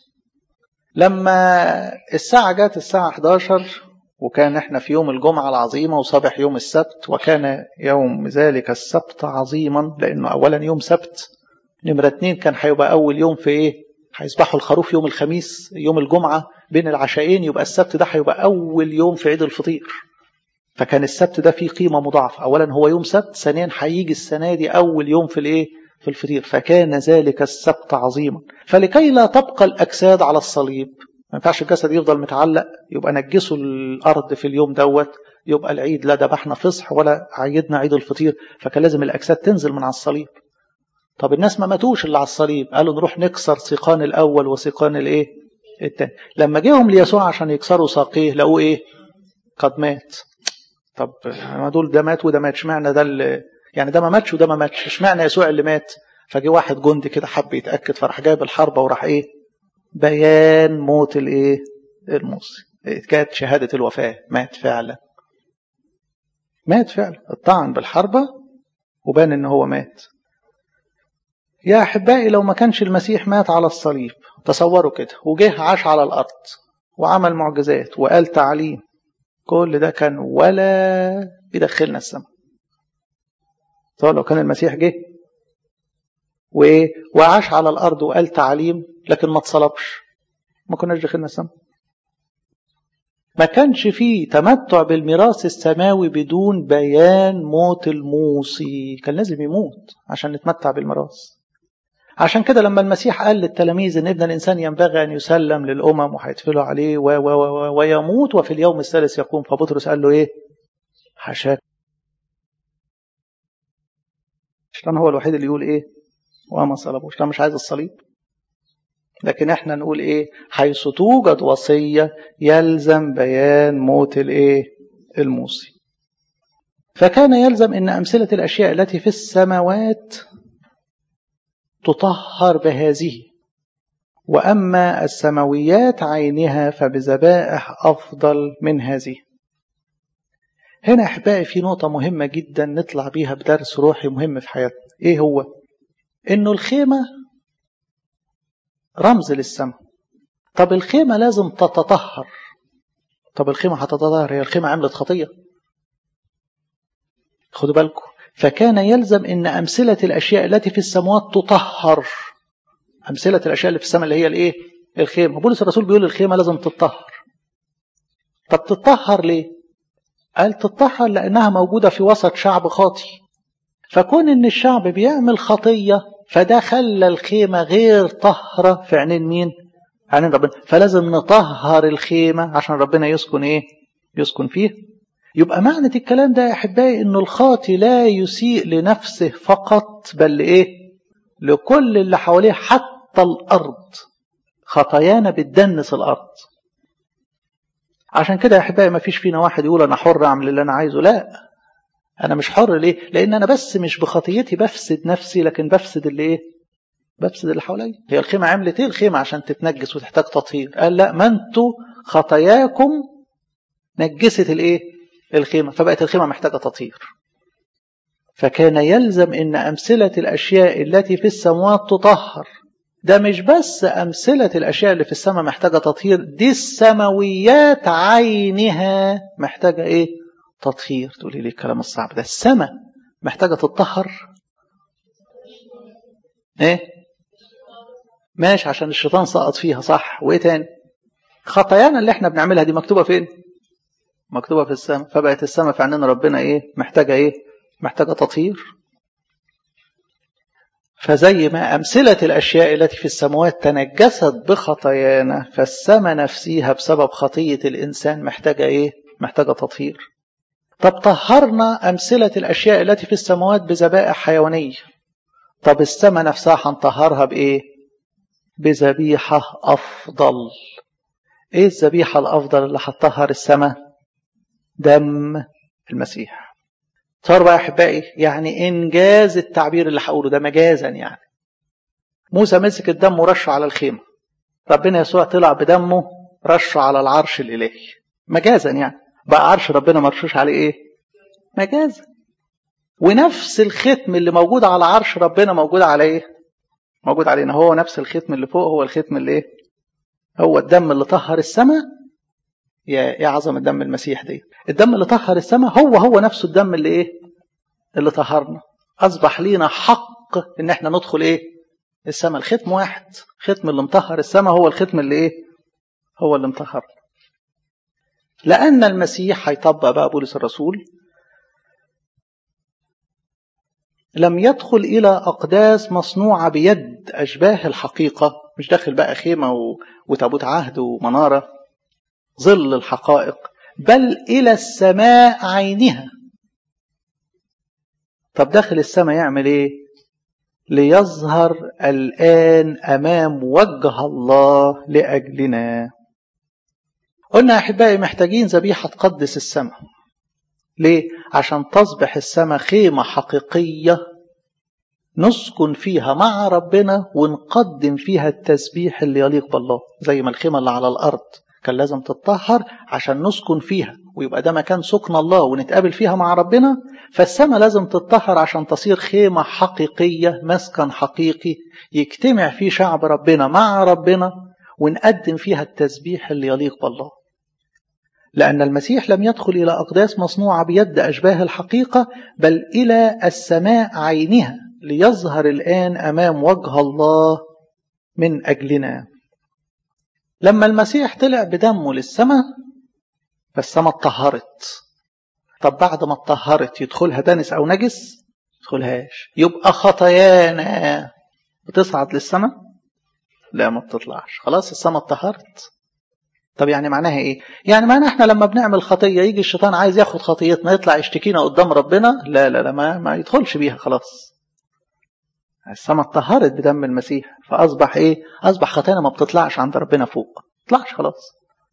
لما الساعة جت الساعة 11 وكان احنا في يوم الجمعة العظيمة وصبح يوم السبت وكان يوم ذلك السبت عظيما لأنه أولا يوم سبت نمرة اتنين كان هيبقى أول يوم في إيه؟ هيذبحوا الخروف يوم الخميس يوم الجمعة بين العشاءين يبقى السبت ده هيبقى أول يوم في عيد الفطير فكان السبت ده فيه قيمة مضاعفة أولا هو يوم سبت ثانيا هيجي السنة دي أول يوم في الإيه؟ في الفطير فكان ذلك السبت عظيما فلكي لا تبقى الأجساد على الصليب ما ينفعش الجسد يفضل متعلق يبقى نجسوا الأرض في اليوم دوت يبقى العيد لا ذبحنا فصح ولا عيدنا عيد الفطير فكان لازم الأجساد تنزل من على الصليب طب الناس ما ماتوش اللي على الصليب قالوا نروح نكسر سيقان الأول وسيقان الإيه التاني لما جيهم ليسوع عشان يكسروا ساقيه لقوه إيه قد مات طب ما دول ده مات وده مات اشمعنى ده اللي يعني ده ما ماتش وده ما ماتش اشمعنى يسوع اللي مات فجي واحد جندي كده حب يتاكد فراح جايب الحربه وراح ايه بيان موت الايه الموصي كانت شهاده الوفاه مات فعلا مات فعلا الطعن بالحربه وبان ان هو مات يا احبائي لو ما كانش المسيح مات على الصليب تصوروا كده وجه عاش على الارض وعمل معجزات وقال تعليم كل ده كان ولا يدخلنا السماء طبعا لو كان المسيح جه وايه وعاش على الارض وقال تعليم لكن ما اتصلبش ما كناش دخلنا السماء ما كانش فيه تمتع بالميراث السماوي بدون بيان موت الموصي كان لازم يموت عشان نتمتع بالميراث عشان كده لما المسيح قال للتلاميذ ان ابن الانسان ينبغي ان يسلم للامم وهيتفلوا عليه و و و ويموت وفي اليوم الثالث يقوم فبطرس قال له ايه حشاك الشيطان هو الوحيد اللي يقول ايه وما صلبوش الشيطان مش عايز الصليب لكن احنا نقول ايه حيث توجد وصية يلزم بيان موت الايه الموصي فكان يلزم ان امثلة الاشياء التي في السماوات تطهر بهذه واما السماويات عينها فبذبائح افضل من هذه هنا احبائي في نقطة مهمة جدا نطلع بيها بدرس روحي مهم في حياتنا ايه هو انه الخيمة رمز للسماء طب الخيمة لازم تتطهر طب الخيمة هتتطهر هي الخيمة عملت خطية خدوا بالكم فكان يلزم ان امثلة الاشياء التي في السماوات تطهر امثلة الاشياء اللي في السماء اللي هي الايه الخيمة بولس الرسول بيقول الخيمة لازم تتطهر طب تتطهر ليه قال تتطهر لانها موجودة في وسط شعب خاطي فكون ان الشعب بيعمل خطية فده خلى الخيمة غير طهرة في عينين مين عينين ربنا فلازم نطهر الخيمة عشان ربنا يسكن ايه يسكن فيه يبقى معنى الكلام ده يا احبائي انه الخاطي لا يسيء لنفسه فقط بل لايه لكل اللي حواليه حتى الارض خطايانا بتدنس الارض عشان كده يا احبائي ما فيش فينا واحد يقول انا حر اعمل اللي انا عايزه لا انا مش حر ليه لان انا بس مش بخطيتي بفسد نفسي لكن بفسد اللي ايه بفسد اللي حواليا هي الخيمه عملت ايه الخيمه عشان تتنجس وتحتاج تطهير قال لا ما انتوا خطاياكم نجست الايه الخيمه فبقت الخيمه محتاجه تطهير فكان يلزم ان امثله الاشياء التي في السماوات تطهر ده مش بس امثله الاشياء اللي في السماء محتاجه تطهير دي السماويات عينها محتاجه ايه تطهير تقولي لي الكلام الصعب ده السماء محتاجه تتطهر ايه ماشي عشان الشيطان سقط فيها صح وايه تاني خطايانا اللي احنا بنعملها دي مكتوبه فين مكتوبه في السماء فبقت السماء في عيننا ربنا ايه محتاجه ايه محتاجه تطهير فزي ما أمثلة الأشياء التي في السماوات تنجست بخطايانا فالسماء نفسها بسبب خطية الإنسان محتاجة إيه؟ محتاجة تطهير. طب طهرنا أمثلة الأشياء التي في السماوات بذبائح حيوانية. طب السماء نفسها هنطهرها بإيه؟ بذبيحة أفضل. إيه الذبيحة الأفضل اللي هتطهر السماء؟ دم المسيح. صار بقى احبائي يعني انجاز التعبير اللي هقوله ده مجازا يعني موسى مسك الدم ورشه على الخيمه ربنا يسوع طلع بدمه رشه على العرش الالهي مجازا يعني بقى عرش ربنا مرشوش عليه ايه مجازا ونفس الختم اللي موجود على عرش ربنا موجود على ايه موجود علينا هو نفس الختم اللي فوق هو الختم اللي ايه هو الدم اللي طهر السماء يا يا عظمة دم المسيح دي الدم اللي طهر السماء هو هو نفسه الدم اللي ايه اللي طهرنا اصبح لينا حق ان احنا ندخل ايه السماء الختم واحد ختم اللي مطهر السماء هو الختم اللي ايه هو اللي مطهرنا لان المسيح هيطبق بقى بولس الرسول لم يدخل الى اقداس مصنوعه بيد اشباه الحقيقه مش داخل بقى خيمه وتابوت عهد ومناره ظل الحقائق بل إلى السماء عينها طب داخل السماء يعمل إيه ليظهر الآن أمام وجه الله لأجلنا قلنا يا أحبائي محتاجين ذبيحة تقدس السماء ليه؟ عشان تصبح السماء خيمة حقيقية نسكن فيها مع ربنا ونقدم فيها التسبيح اللي يليق بالله زي ما الخيمة اللي على الأرض كان لازم تتطهر عشان نسكن فيها ويبقى ده مكان سكن الله ونتقابل فيها مع ربنا فالسماء لازم تتطهر عشان تصير خيمة حقيقية مسكن حقيقي يجتمع فيه شعب ربنا مع ربنا ونقدم فيها التسبيح اللي يليق بالله لأن المسيح لم يدخل إلى أقداس مصنوعة بيد أشباه الحقيقة بل إلى السماء عينها ليظهر الآن أمام وجه الله من أجلنا لما المسيح طلع بدمه للسماء فالسماء اتطهرت طب بعد ما اتطهرت يدخلها دنس او نجس يدخلهاش يبقى خطايانا بتصعد للسماء لا ما بتطلعش خلاص السماء اتطهرت طب يعني معناها ايه يعني معناها احنا لما بنعمل خطيه يجي الشيطان عايز ياخد خطيتنا يطلع يشتكينا قدام ربنا لا لا لا ما, ما يدخلش بيها خلاص السماء اتطهرت بدم المسيح فاصبح ايه اصبح خطايانا ما بتطلعش عند ربنا فوق طلعش خلاص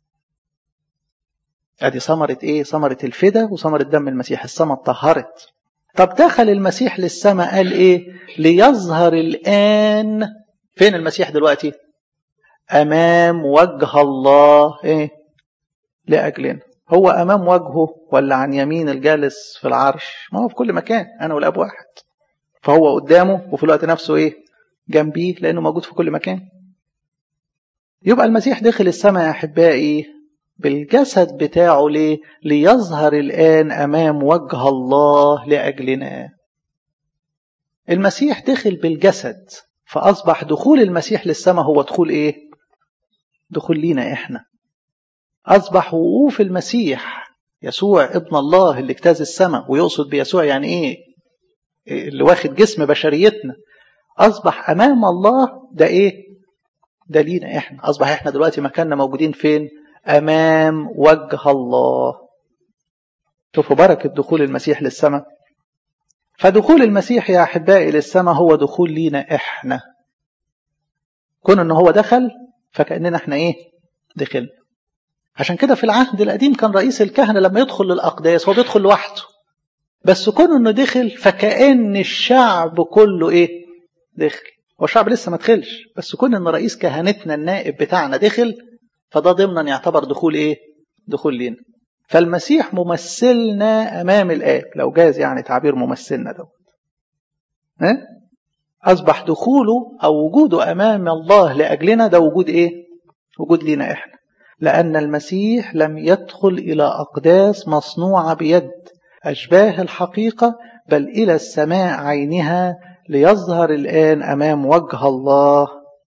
ادي ثمرة ايه ثمرة الفدا وثمرة دم المسيح السماء اتطهرت طب دخل المسيح للسماء قال ايه ليظهر الان فين المسيح دلوقتي امام وجه الله ايه لاجلنا هو امام وجهه ولا عن يمين الجالس في العرش ما هو في كل مكان انا والاب واحد فهو قدامه وفي الوقت نفسه ايه جنبيه لانه موجود في كل مكان يبقى المسيح دخل السماء يا احبائي بالجسد بتاعه ليه ليظهر الان امام وجه الله لاجلنا المسيح دخل بالجسد فاصبح دخول المسيح للسماء هو دخول ايه دخول لينا احنا أصبح وقوف المسيح يسوع ابن الله اللي اجتاز السماء ويقصد بيسوع يعني إيه اللي واخد جسم بشريتنا أصبح أمام الله ده إيه ده لينا إحنا أصبح إحنا دلوقتي مكاننا موجودين فين أمام وجه الله شوفوا بركة دخول المسيح للسماء فدخول المسيح يا أحبائي للسماء هو دخول لينا إحنا كون إن هو دخل فكأننا إحنا إيه دخلنا عشان كده في العهد القديم كان رئيس الكهنة لما يدخل للأقداس هو بيدخل لوحده بس كون إنه دخل فكأن الشعب كله إيه دخل هو الشعب لسه ما دخلش بس كون إن رئيس كهنتنا النائب بتاعنا دخل فده ضمنا يعتبر دخول إيه دخول لينا فالمسيح ممثلنا أمام الآب لو جاز يعني تعبير ممثلنا دوت ها أصبح دخوله أو وجوده أمام الله لأجلنا ده وجود إيه وجود لينا إحنا لأن المسيح لم يدخل إلى أقداس مصنوعة بيد أشباه الحقيقة بل إلى السماء عينها ليظهر الآن أمام وجه الله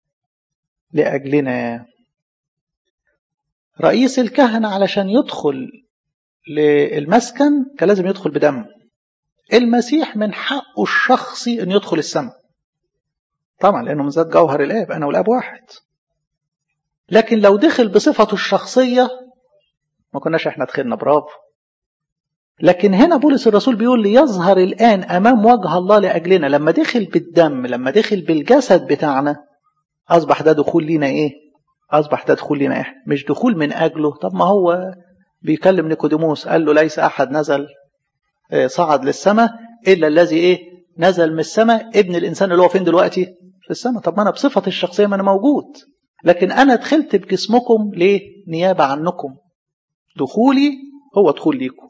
لأجلنا رئيس الكهنة علشان يدخل للمسكن كان لازم يدخل بدم المسيح من حقه الشخصي أن يدخل السماء طبعا لأنه من ذات جوهر الآب أنا والآب واحد لكن لو دخل بصفته الشخصية ما كناش احنا دخلنا برافو لكن هنا بولس الرسول بيقول ليظهر الآن أمام وجه الله لأجلنا لما دخل بالدم لما دخل بالجسد بتاعنا أصبح ده دخول لينا إيه أصبح ده دخول لينا إحنا مش دخول من أجله طب ما هو بيكلم نيكوديموس قال له ليس أحد نزل صعد للسماء إلا الذي إيه نزل من السماء ابن الإنسان اللي هو فين دلوقتي في السماء طب ما أنا بصفتي الشخصية ما أنا موجود لكن أنا دخلت بجسمكم ليه نيابة عنكم دخولي هو دخول ليكم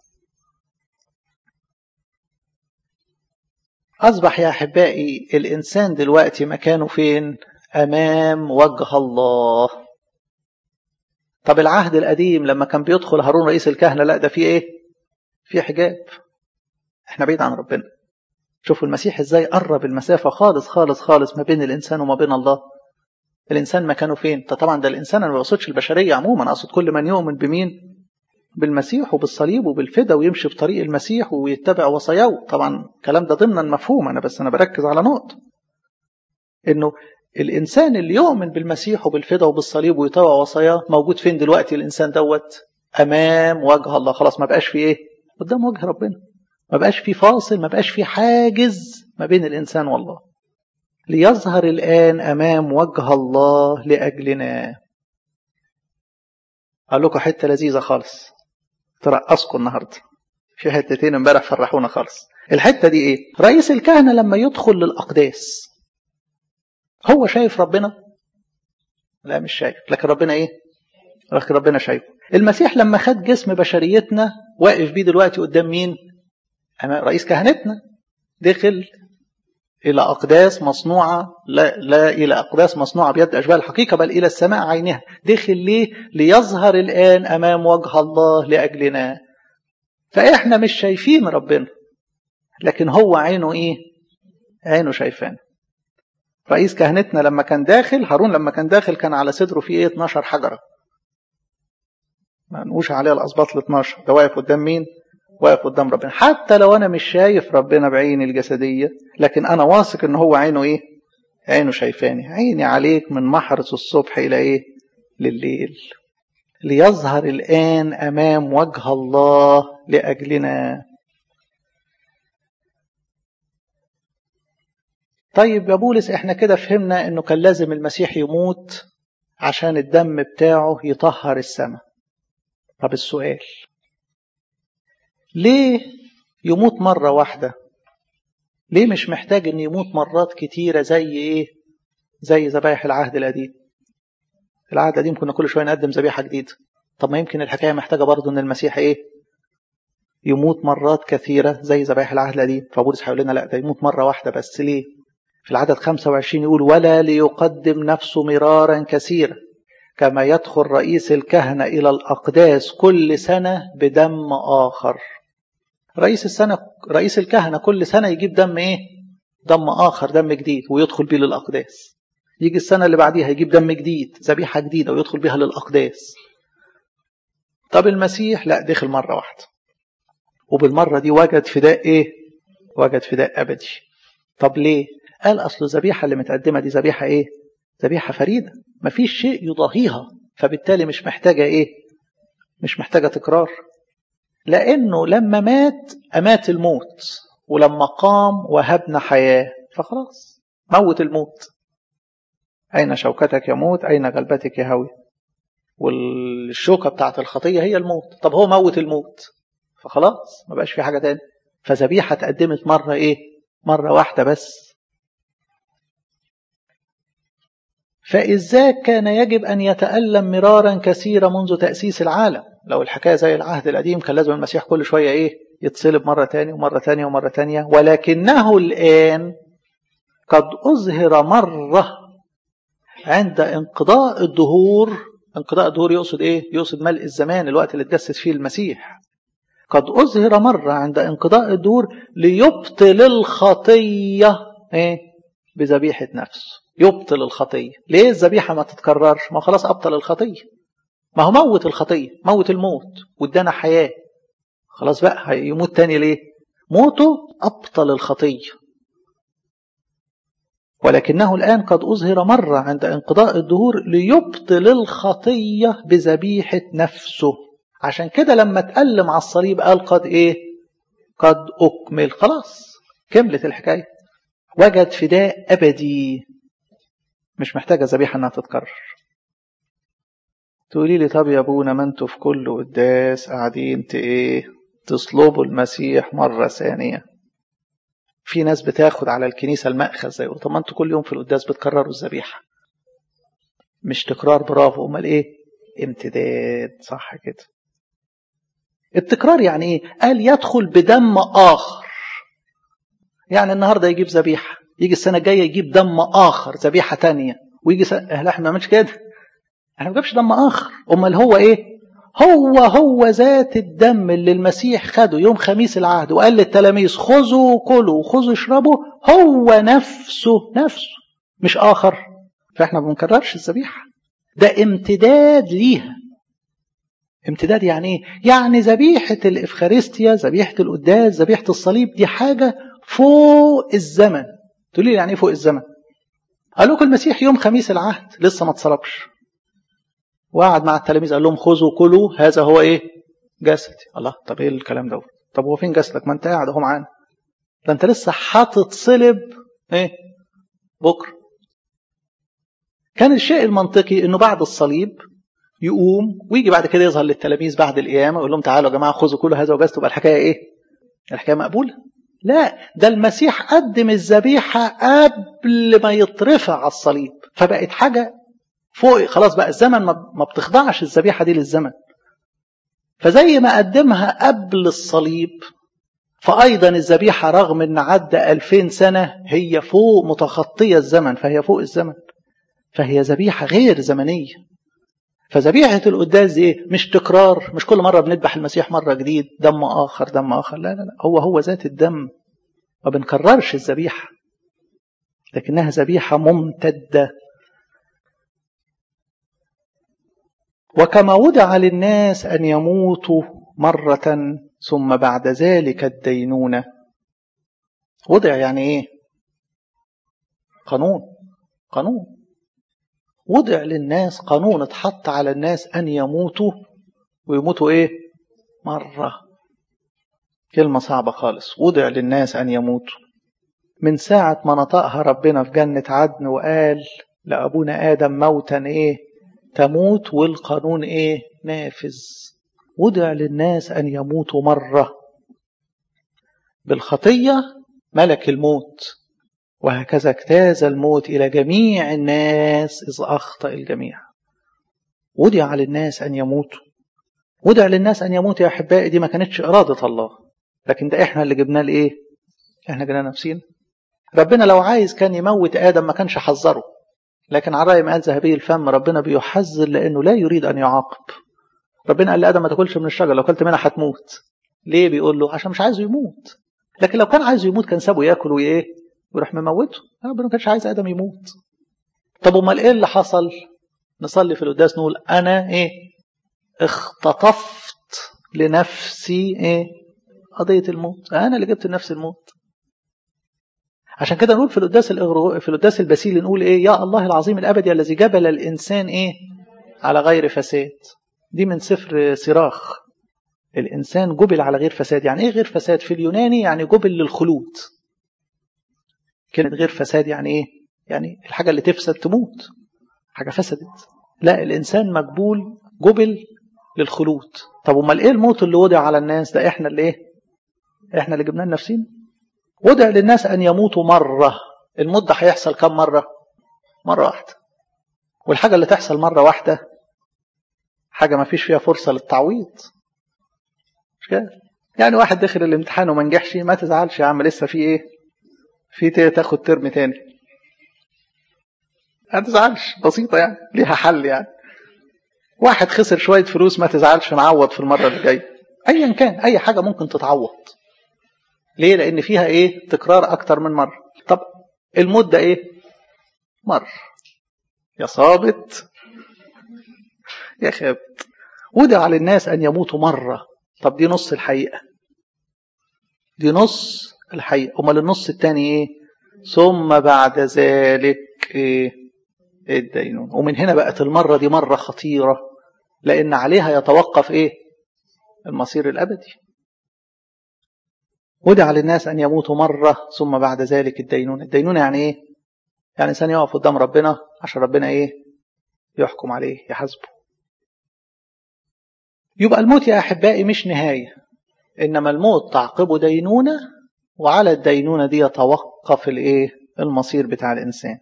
أصبح يا أحبائي الإنسان دلوقتي مكانه فين أمام وجه الله طب العهد القديم لما كان بيدخل هارون رئيس الكهنة لا ده فيه إيه في حجاب احنا بعيد عن ربنا شوفوا المسيح ازاي قرب المسافة خالص خالص خالص ما بين الإنسان وما بين الله الإنسان مكانه فين طبعا ده الإنسان أنا ما بقصدش البشرية عموما أقصد كل من يؤمن بمين بالمسيح وبالصليب وبالفدا ويمشي في طريق المسيح ويتبع وصاياه طبعا الكلام ده ضمنا مفهوم أنا بس أنا بركز على نقطة إنه الإنسان اللي يؤمن بالمسيح وبالفدا وبالصليب ويتبع وصاياه موجود فين دلوقتي الإنسان دوت أمام وجه الله خلاص ما بقاش في إيه قدام وجه ربنا ما بقاش في فاصل ما بقاش في حاجز ما بين الإنسان والله ليظهر الآن أمام وجه الله لأجلنا أقول لكم حتة لذيذة خالص ترقصكم النهاردة في حتتين امبارح فرحونا خالص الحتة دي ايه رئيس الكهنة لما يدخل للأقداس هو شايف ربنا لا مش شايف لكن ربنا ايه لكن ربنا شايفه المسيح لما خد جسم بشريتنا واقف بيه دلوقتي قدام مين رئيس كهنتنا دخل إلى أقداس مصنوعة لا, لا إلى أقداس مصنوعة بيد أشباه الحقيقة بل إلى السماء عينها دخل ليه ليظهر الآن أمام وجه الله لأجلنا فإحنا مش شايفين ربنا لكن هو عينه إيه عينه شايفان رئيس كهنتنا لما كان داخل هارون لما كان داخل كان على صدره فيه إيه 12 حجرة ما نقوش عليها الأسباط ال 12 ده واقف قدام مين واقف قدام ربنا حتى لو انا مش شايف ربنا بعيني الجسديه لكن انا واثق ان هو عينه ايه عينه شايفاني عيني عليك من محرس الصبح الى ايه لليل ليظهر الان امام وجه الله لاجلنا طيب يا بولس احنا كده فهمنا انه كان لازم المسيح يموت عشان الدم بتاعه يطهر السماء طب السؤال ليه يموت مرة واحدة ليه مش محتاج ان يموت مرات كتيرة زي ايه زي ذبايح العهد القديم العهد القديم كنا كل شوية نقدم ذبيحة جديدة طب ما يمكن الحكاية محتاجة برضه ان المسيح ايه يموت مرات كثيرة زي ذبايح العهد القديم فبولس هيقول لنا لا ده يموت مرة واحدة بس ليه في العدد 25 يقول ولا ليقدم نفسه مرارا كثيرا كما يدخل رئيس الكهنة إلى الأقداس كل سنة بدم آخر رئيس السنة رئيس الكهنة كل سنة يجيب دم إيه؟ دم آخر دم جديد ويدخل بيه للأقداس يجي السنة اللي بعديها يجيب دم جديد ذبيحة جديدة ويدخل بيها للأقداس طب المسيح لا دخل مرة واحدة وبالمرة دي وجد فداء ايه وجد فداء ابدي طب ليه قال اصل الذبيحة اللي متقدمة دي ذبيحة ايه ذبيحة فريدة مفيش شيء يضاهيها فبالتالي مش محتاجة ايه مش محتاجة تكرار لانه لما مات امات الموت ولما قام وهبنا حياة فخلاص موت الموت أين شوكتك يموت أين غلبتك يهوي والشوكة بتاعت الخطية هي الموت طب هو موت الموت فخلاص ما بقاش في حاجة تاني فذبيحة اتقدمت مرة إيه مرة واحدة بس فإذا كان يجب أن يتألم مرارا كثيرا منذ تأسيس العالم لو الحكاية زي العهد القديم كان لازم المسيح كل شوية إيه يتصلب مرة تانية ومرة تانية ومرة تانية ولكنه الآن قد أظهر مرة عند انقضاء الدهور انقضاء الدهور يقصد ايه يقصد ملء الزمان الوقت اللي اتجسد فيه المسيح قد أظهر مرة عند انقضاء الدهور ليبطل الخطية ايه بذبيحة نفسه يبطل الخطية ليه الذبيحة ما تتكررش ما خلاص أبطل الخطية ما هو موت الخطية موت الموت وادانا حياة خلاص بقى يموت تاني ليه موته أبطل الخطية ولكنه الآن قد أظهر مرة عند انقضاء الدهور ليبطل الخطية بذبيحة نفسه عشان كده لما تألم على الصليب قال قد إيه قد أكمل خلاص كملت الحكاية وجد فداء أبدي مش محتاجة ذبيحة أنها تتكرر تقولي لي طب يا ابونا ما انتوا في كل قداس قاعدين ايه تصلبوا المسيح مرة ثانية في ناس بتاخد على الكنيسة المأخذ زي طب ما انتوا كل يوم في القداس بتكرروا الذبيحة مش تكرار برافو امال ايه امتداد صح كده التكرار يعني ايه قال يدخل بدم اخر يعني النهارده يجيب ذبيحه يجي السنه الجايه يجيب دم اخر ذبيحه تانية ويجي سنة... لا احنا ما بنعملش كده احنا ما بنجيبش دم اخر امال هو ايه هو هو ذات الدم اللي المسيح خده يوم خميس العهد وقال للتلاميذ خذوا كلوا وخذوا اشربوا هو نفسه نفسه مش اخر فاحنا ما بنكررش الذبيحه ده امتداد ليها امتداد يعني ايه يعني ذبيحه الافخارستيا ذبيحه القداس ذبيحه الصليب دي حاجه فوق الزمن تقولي لي يعني ايه فوق الزمن قال لكم المسيح يوم خميس العهد لسه ما اتصلبش وقعد مع التلاميذ قال لهم خذوا كلوا هذا هو ايه جسدي الله طب ايه الكلام ده طب هو فين جسدك ما انت قاعد اهو معانا ده انت لسه حاطط صلب ايه بكره كان الشيء المنطقي انه بعد الصليب يقوم ويجي بعد كده يظهر للتلاميذ بعد القيامه ويقول لهم تعالوا يا جماعه خذوا كل هذا وجسد تبقى الحكايه ايه؟ الحكايه مقبوله. لا ده المسيح قدم الذبيحه قبل ما يترفع على الصليب فبقت حاجه فوق خلاص بقى الزمن ما بتخضعش الذبيحه دي للزمن. فزي ما قدمها قبل الصليب فأيضا الذبيحة رغم أن عدى ألفين سنة هي فوق متخطية الزمن فهي فوق الزمن فهي ذبيحة غير زمنية فذبيحة القداس دي مش تكرار مش كل مرة بنذبح المسيح مرة جديد دم آخر دم آخر لا لا لا هو هو ذات الدم ما بنكررش الذبيحة لكنها ذبيحة ممتدة وكما وضع للناس أن يموتوا مرة ثم بعد ذلك الدينونة وضع يعني إيه قانون قانون وضع للناس قانون اتحط على الناس أن يموتوا ويموتوا إيه مرة كلمة صعبة خالص وضع للناس أن يموتوا من ساعة ما نطقها ربنا في جنة عدن وقال لأبونا آدم موتا إيه تموت والقانون إيه نافذ وضع للناس أن يموتوا مرة بالخطية ملك الموت وهكذا اجتاز الموت إلى جميع الناس إذ أخطأ الجميع وضع للناس أن يموتوا وضع للناس أن يموتوا يا أحبائي دي ما كانتش إرادة الله لكن ده إحنا اللي جبناه لإيه إحنا جبناه نفسينا ربنا لو عايز كان يموت آدم ما كانش حذره لكن على رأي ما قال ذهبي الفم ربنا بيحذر لأنه لا يريد أن يعاقب ربنا قال لآدم ما تاكلش من الشجرة لو كلت منها هتموت ليه بيقول له عشان مش عايزه يموت لكن لو كان عايزه يموت كان سابه ياكل وإيه ويروح مموته ربنا ما كانش عايز ادم يموت طب امال ايه اللي حصل نصلي في القداس نقول انا ايه اختطفت لنفسي ايه قضية الموت انا اللي جبت لنفسي الموت عشان كده نقول في القداس الإغرو... في القداس البسيل نقول ايه يا الله العظيم الابدي الذي جبل الانسان ايه على غير فساد دي من سفر صراخ الانسان جبل على غير فساد يعني ايه غير فساد في اليوناني يعني جبل للخلود كلمة غير فساد يعني ايه يعني الحاجة اللي تفسد تموت حاجة فسدت لا الانسان مقبول جبل للخلود طب امال ايه الموت اللي وضع على الناس ده احنا اللي ايه احنا اللي جبناه لنفسنا وضع للناس ان يموتوا مره الموت ده هيحصل كم مره مره واحده والحاجه اللي تحصل مره واحده حاجه ما فيش فيها فرصه للتعويض مش كده يعني واحد دخل الامتحان وما نجحش ما تزعلش يا عم لسه في ايه في تاخد ترم تاني ما تزعلش بسيطه يعني ليها حل يعني واحد خسر شويه فلوس ما تزعلش نعوض في المره اللي جايه ايا كان اي حاجه ممكن تتعوض ليه لان فيها ايه تكرار اكتر من مره طب الموت ده ايه مر يا صابت يا خابت ودع للناس ان يموتوا مره طب دي نص الحقيقه دي نص الحقيقه امال النص الثاني ايه ثم بعد ذلك ايه الدينون ومن هنا بقت المره دي مره خطيره لان عليها يتوقف ايه المصير الابدي ودع للناس أن يموتوا مرة ثم بعد ذلك الدينون الدينون يعني إيه يعني إنسان يقف قدام ربنا عشان ربنا إيه يحكم عليه يحاسبه يبقى الموت يا أحبائي مش نهاية إنما الموت تعقبه دينونة وعلى الدينونة دي يتوقف الإيه المصير بتاع الإنسان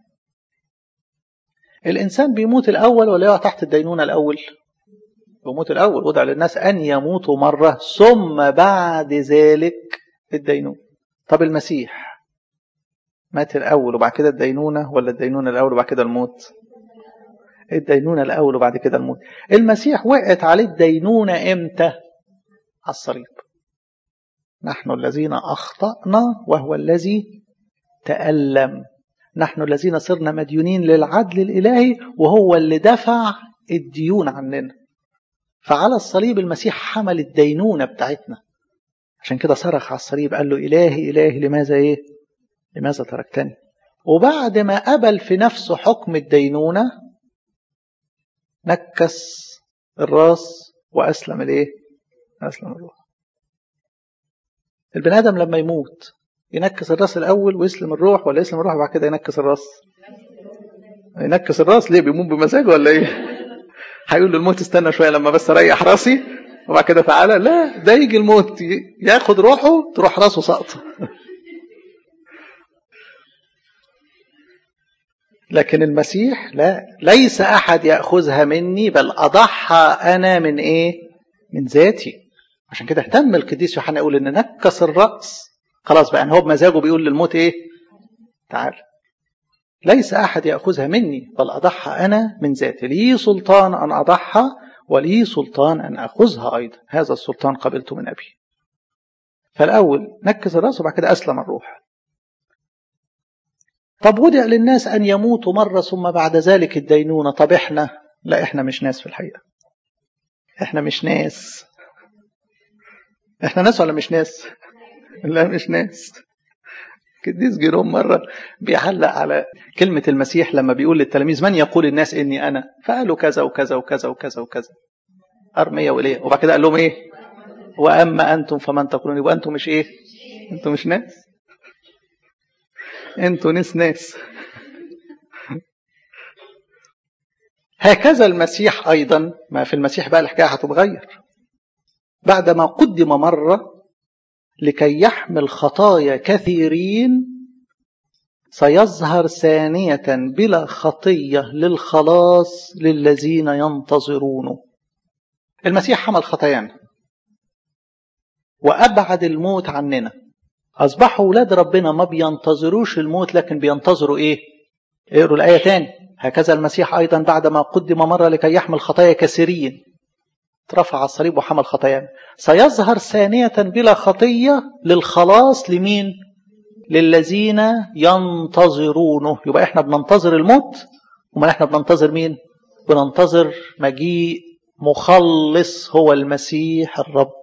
الإنسان بيموت الأول ولا يقع تحت الدينونة الأول بيموت الأول ودع للناس أن يموتوا مرة ثم بعد ذلك الدينونة طب المسيح مات الأول وبعد كده الدينونة ولا الدينونة الأول وبعد كده الموت الدينونة الأول وبعد كده الموت المسيح وقعت عليه الدينونة إمتى على الصليب نحن الذين أخطأنا وهو الذي تألم نحن الذين صرنا مديونين للعدل الإلهي وهو اللي دفع الديون عننا فعلى الصليب المسيح حمل الدينونة بتاعتنا عشان كده صرخ على الصليب قال له إلهي إلهي لماذا إيه لماذا تركتني وبعد ما قبل في نفسه حكم الدينونة نكس الراس وأسلم الإيه أسلم الروح البني آدم لما يموت ينكس الراس الأول ويسلم الروح ولا يسلم الروح وبعد كده ينكس الراس ينكس الراس ليه بيموت بمزاجه ولا ايه هيقول له الموت استنى شويه لما بس اريح راسي وبعد كده تعالى لا ده يجي الموت ياخد روحه تروح راسه ساقطه لكن المسيح لا ليس احد ياخذها مني بل اضحى انا من ايه من ذاتي عشان كده اهتم القديس يوحنا يقول ان نكس الراس خلاص بقى هو بمزاجه بيقول للموت ايه تعال ليس احد ياخذها مني بل اضحى انا من ذاتي لي سلطان ان اضحى ولي سلطان أن أخذها أيضا هذا السلطان قبلته من أبي فالأول نكس الرأس وبعد كده أسلم الروح طب ودع للناس أن يموتوا مرة ثم بعد ذلك الدينونة طب إحنا لا إحنا مش ناس في الحقيقة إحنا مش ناس إحنا ناس ولا مش ناس لا مش ناس قديس جيروم مرة بيعلق على كلمة المسيح لما بيقول للتلاميذ من يقول الناس إني أنا فقالوا كذا وكذا وكذا وكذا وكذا أرمية وليه وبعد كده قال لهم إيه وأما أنتم فمن تقولون وأنتم مش إيه أنتم مش ناس أنتم ناس ناس هكذا المسيح أيضا ما في المسيح بقى الحكاية هتتغير بعدما قدم مرة لكي يحمل خطايا كثيرين سيظهر ثانية بلا خطية للخلاص للذين ينتظرونه المسيح حمل خطايانا وأبعد الموت عننا أصبحوا أولاد ربنا ما بينتظروش الموت لكن بينتظروا إيه اقروا الآية تاني هكذا المسيح أيضا بعدما قدم مرة لكي يحمل خطايا كثيرين رفع على الصليب وحمل خطايانا سيظهر ثانية بلا خطية للخلاص لمين للذين ينتظرونه يبقى احنا بننتظر الموت وما احنا بننتظر مين بننتظر مجيء مخلص هو المسيح الرب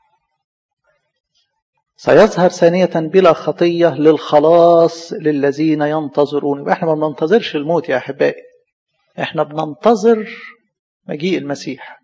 سيظهر ثانية بلا خطية للخلاص للذين ينتظرون يبقى احنا ما بننتظرش الموت يا أحبائي احنا بننتظر مجيء المسيح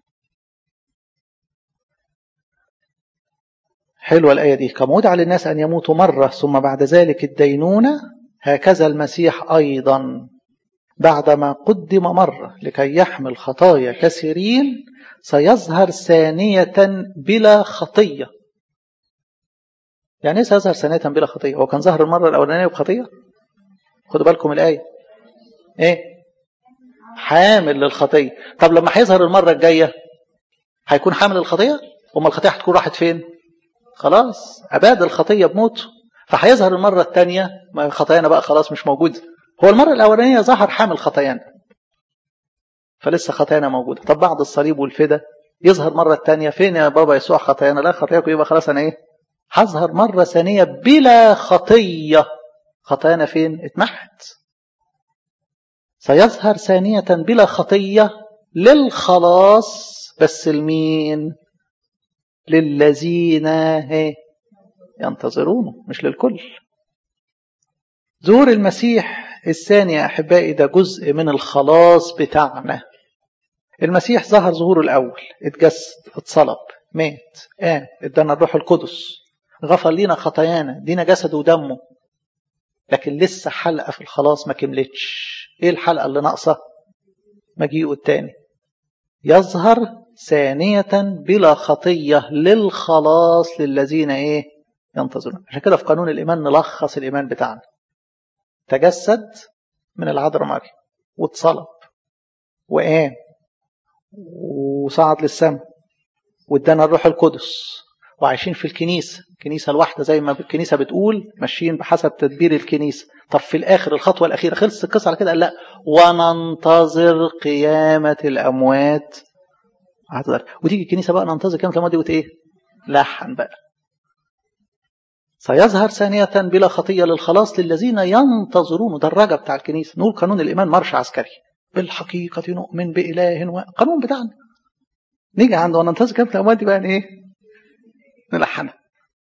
حلوة الآية دي كما وضع للناس أن يموتوا مرة ثم بعد ذلك الدينونة هكذا المسيح أيضا بعدما قدم مرة لكي يحمل خطايا كثيرين سيظهر ثانية بلا خطية يعني ايه سيظهر ثانية بلا خطية هو كان ظهر المرة الأولانية بخطية خدوا بالكم الآية ايه حامل للخطية طب لما هيظهر المرة الجاية هيكون حامل الخطية وما الخطية هتكون راحت فين خلاص أباد الخطية بموته فهيظهر المرة الثانية ما خطايانا بقى خلاص مش موجودة هو المرة الأولانية ظهر حامل خطايانا فلسه خطايانا موجودة طب بعد الصليب والفدا يظهر مرة الثانية فين يا بابا يسوع خطايانا لا خطاياكم يبقى خلاص أنا إيه هظهر مرة ثانية بلا خطية خطايانا فين اتمحت سيظهر ثانية بلا خطية للخلاص بس المين للذين ينتظرونه مش للكل ظهور المسيح الثاني يا أحبائي ده جزء من الخلاص بتاعنا المسيح ظهر ظهوره الأول اتجسد اتصلب مات قام ادانا الروح القدس غفر لينا خطايانا دينا جسده ودمه لكن لسه حلقة في الخلاص ما كملتش ايه الحلقة اللي ناقصة مجيئه التاني يظهر ثانية بلا خطية للخلاص للذين ايه ينتظرون عشان كده في قانون الإيمان نلخص الإيمان بتاعنا تجسد من العذراء مريم واتصلب وقام وصعد للسماء وادانا الروح القدس وعايشين في الكنيسة الكنيسة الواحدة زي ما الكنيسة بتقول ماشيين بحسب تدبير الكنيسة طب في الآخر الخطوة الأخيرة خلص القصة على كده قال لا وننتظر قيامة الأموات عذر. وتيجي الكنيسة بقى ننتظر قيامة الأموات دي وت إيه لحن بقى سيظهر ثانية بلا خطية للخلاص للذين ينتظرون ده الرجا بتاع الكنيسة نقول قانون الإيمان مرش عسكري بالحقيقة نؤمن بإله و... قانون بتاعنا نيجي عنده وننتظر قيامة الأموات دي بقى إيه نلحنها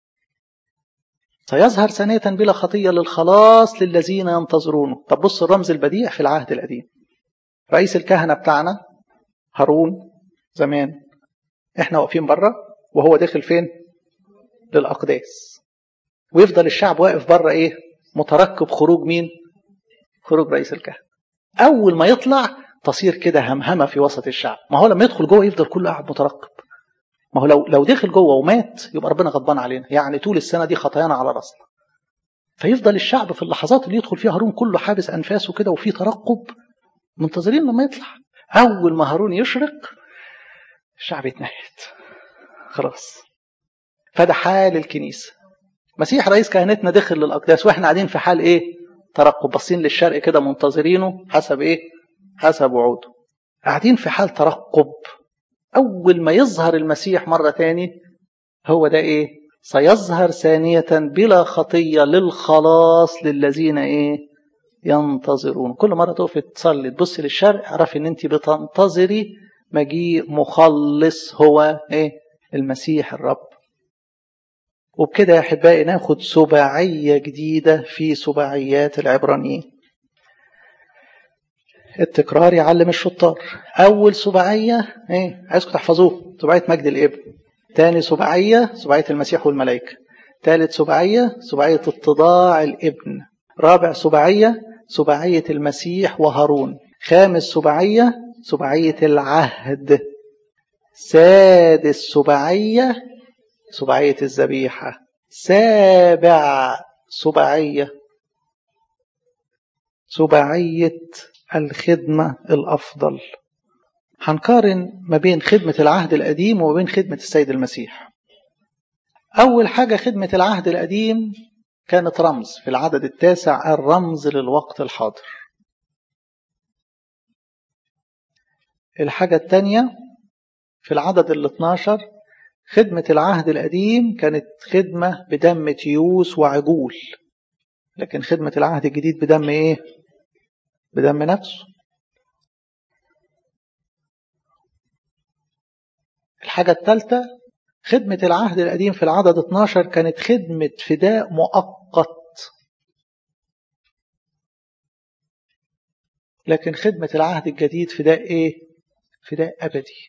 سيظهر ثانية بلا خطية للخلاص للذين ينتظرونه طب بص الرمز البديع في العهد القديم رئيس الكهنة بتاعنا هارون زمان احنا واقفين بره وهو داخل فين للأقداس ويفضل الشعب واقف بره ايه مترقب خروج مين خروج رئيس الكهنة اول ما يطلع تصير كده همهمة في وسط الشعب ما هو لما يدخل جوه يفضل كله قاعد مترقب ما هو لو لو دخل جوه ومات يبقى ربنا غضبان علينا يعني طول السنه دي خطايانا على راسنا فيفضل الشعب في اللحظات اللي يدخل فيها هارون كله حابس انفاسه كده وفي ترقب منتظرين لما يطلع اول ما هارون يشرق الشعب يتنهد خلاص فده حال الكنيسه مسيح رئيس كهنتنا دخل للاقداس واحنا قاعدين في حال ايه ترقب باصين للشرق كده منتظرينه حسب ايه حسب وعوده قاعدين في حال ترقب أول ما يظهر المسيح مرة تاني هو ده إيه سيظهر ثانية بلا خطية للخلاص للذين إيه ينتظرون كل مرة تقف تصلي تبص للشرق اعرفي ان انت بتنتظري مجيء مخلص هو ايه المسيح الرب وبكده يا احبائي ناخد سباعية جديدة في سباعيات العبرانيين التكرار يعلم الشطار أول سباعية إيه عايزكم تحفظوه سباعية مجد الإبن تاني سباعية سباعية المسيح والملائكة ثالث سباعية سباعية اتضاع الابن رابع سباعية سباعية المسيح وهارون خامس سباعية سباعية العهد سادس سباعية سباعية الذبيحة سابع سباعية سباعية الخدمة الأفضل هنقارن ما بين خدمة العهد القديم وما بين خدمة السيد المسيح أول حاجة خدمة العهد القديم كانت رمز في العدد التاسع الرمز للوقت الحاضر الحاجة الثانية في العدد ال 12 خدمة العهد القديم كانت خدمة بدم تيوس وعجول لكن خدمة العهد الجديد بدم ايه بدم نفسه الحاجة الثالثة خدمة العهد القديم في العدد 12 كانت خدمة فداء مؤقت لكن خدمة العهد الجديد فداء ايه فداء أبدي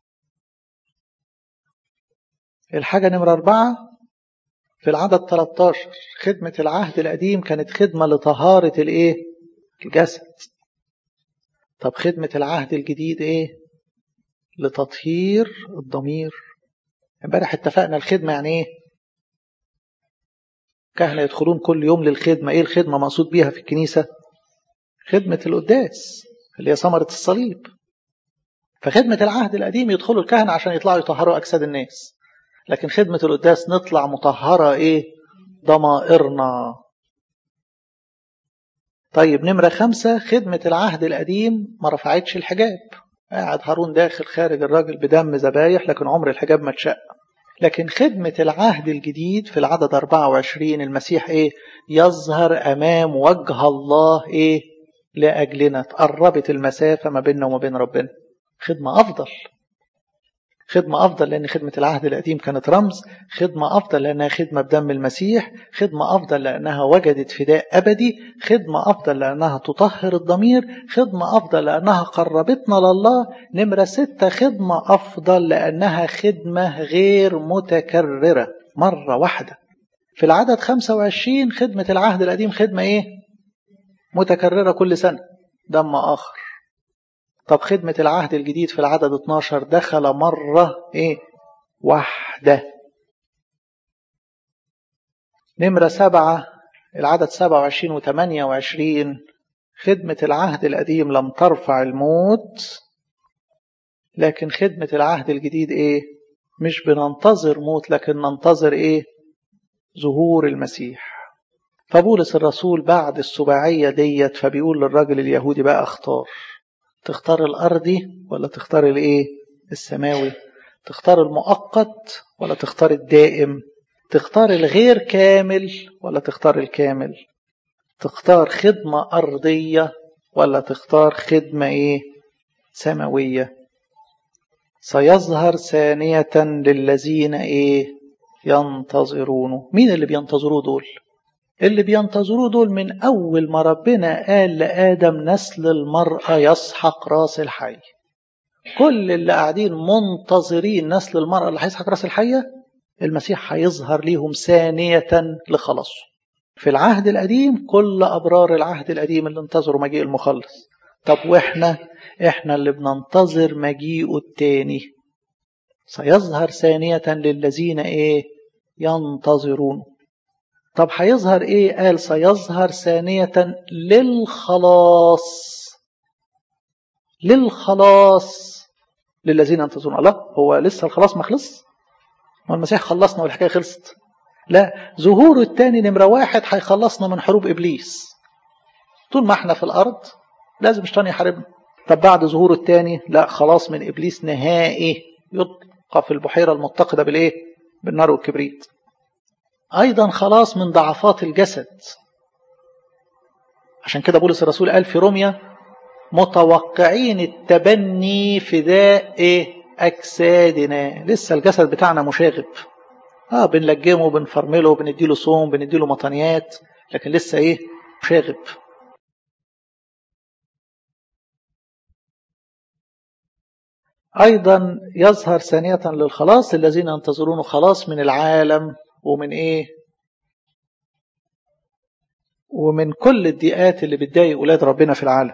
الحاجة نمرة أربعة في العدد 13 خدمة العهد القديم كانت خدمة لطهارة الايه الجسد طب خدمة العهد الجديد ايه لتطهير الضمير امبارح اتفقنا الخدمة يعني ايه كهنة يدخلون كل يوم للخدمة ايه الخدمة مقصود بيها في الكنيسة خدمة القداس اللي هي ثمرة الصليب فخدمة العهد القديم يدخلوا الكهنة عشان يطلعوا يطهروا أجساد الناس لكن خدمة القداس نطلع مطهرة ايه ضمائرنا طيب نمرة خمسة خدمة العهد القديم ما رفعتش الحجاب قاعد هارون داخل خارج الراجل بدم ذبايح لكن عمر الحجاب ما اتشق لكن خدمة العهد الجديد في العدد 24 المسيح ايه يظهر امام وجه الله ايه لاجلنا تقربت المسافة ما بيننا وما بين ربنا خدمة افضل خدمة أفضل لأن خدمة العهد القديم كانت رمز خدمة أفضل لأنها خدمة بدم المسيح خدمة أفضل لأنها وجدت فداء أبدي خدمة أفضل لأنها تطهر الضمير خدمة أفضل لأنها قربتنا لله نمرة ستة خدمة أفضل لأنها خدمة غير متكررة مرة واحدة في العدد 25 خدمة العهد القديم خدمة إيه متكررة كل سنة دم آخر طب خدمة العهد الجديد في العدد 12 دخل مرة إيه واحدة نمرة سبعة العدد 27 و 28 خدمة العهد القديم لم ترفع الموت لكن خدمة العهد الجديد إيه مش بننتظر موت لكن ننتظر إيه ظهور المسيح فبولس الرسول بعد السباعية ديت فبيقول للراجل اليهودي بقى اختار تختار الأرضي ولا تختار الإيه السماوي تختار المؤقت ولا تختار الدائم تختار الغير كامل ولا تختار الكامل تختار خدمة أرضية ولا تختار خدمة إيه سماوية سيظهر ثانية للذين إيه ينتظرونه مين اللي بينتظروه دول اللي بينتظروه دول من أول ما ربنا قال لآدم نسل المرأة يسحق راس الحي كل اللي قاعدين منتظرين نسل المرأة اللي هيسحق راس الحية المسيح هيظهر ليهم ثانية لخلاصه في العهد القديم كل أبرار العهد القديم اللي انتظروا مجيء المخلص طب وإحنا إحنا اللي بننتظر مجيئه التاني سيظهر ثانية للذين إيه ينتظرون طب هيظهر ايه قال سيظهر ثانية للخلاص للخلاص للذين ينتظرون الله هو لسه الخلاص ما خلص هو المسيح خلصنا والحكاية خلصت لا ظهوره الثاني نمرة واحد هيخلصنا من حروب إبليس طول ما احنا في الأرض لازم الشيطان يحاربنا طب بعد ظهوره الثاني لا خلاص من إبليس نهائي يلقى في البحيرة المتقدة بالإيه بالنار والكبريت أيضا خلاص من ضعفات الجسد عشان كده بولس الرسول قال في روميا متوقعين التبني فداء إيه؟ أجسادنا لسه الجسد بتاعنا مشاغب اه بنلجمه بنفرمله بنديله صوم بنديله مطنيات لكن لسه ايه مشاغب ايضا يظهر ثانية للخلاص الذين ينتظرون خلاص من العالم ومن ايه ومن كل الضيقات اللي بتضايق اولاد ربنا في العالم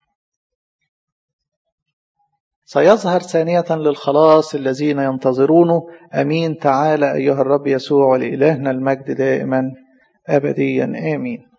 سيظهر ثانية للخلاص الذين ينتظرونه أمين تعالى أيها الرب يسوع ولإلهنا المجد دائما أبديا آمين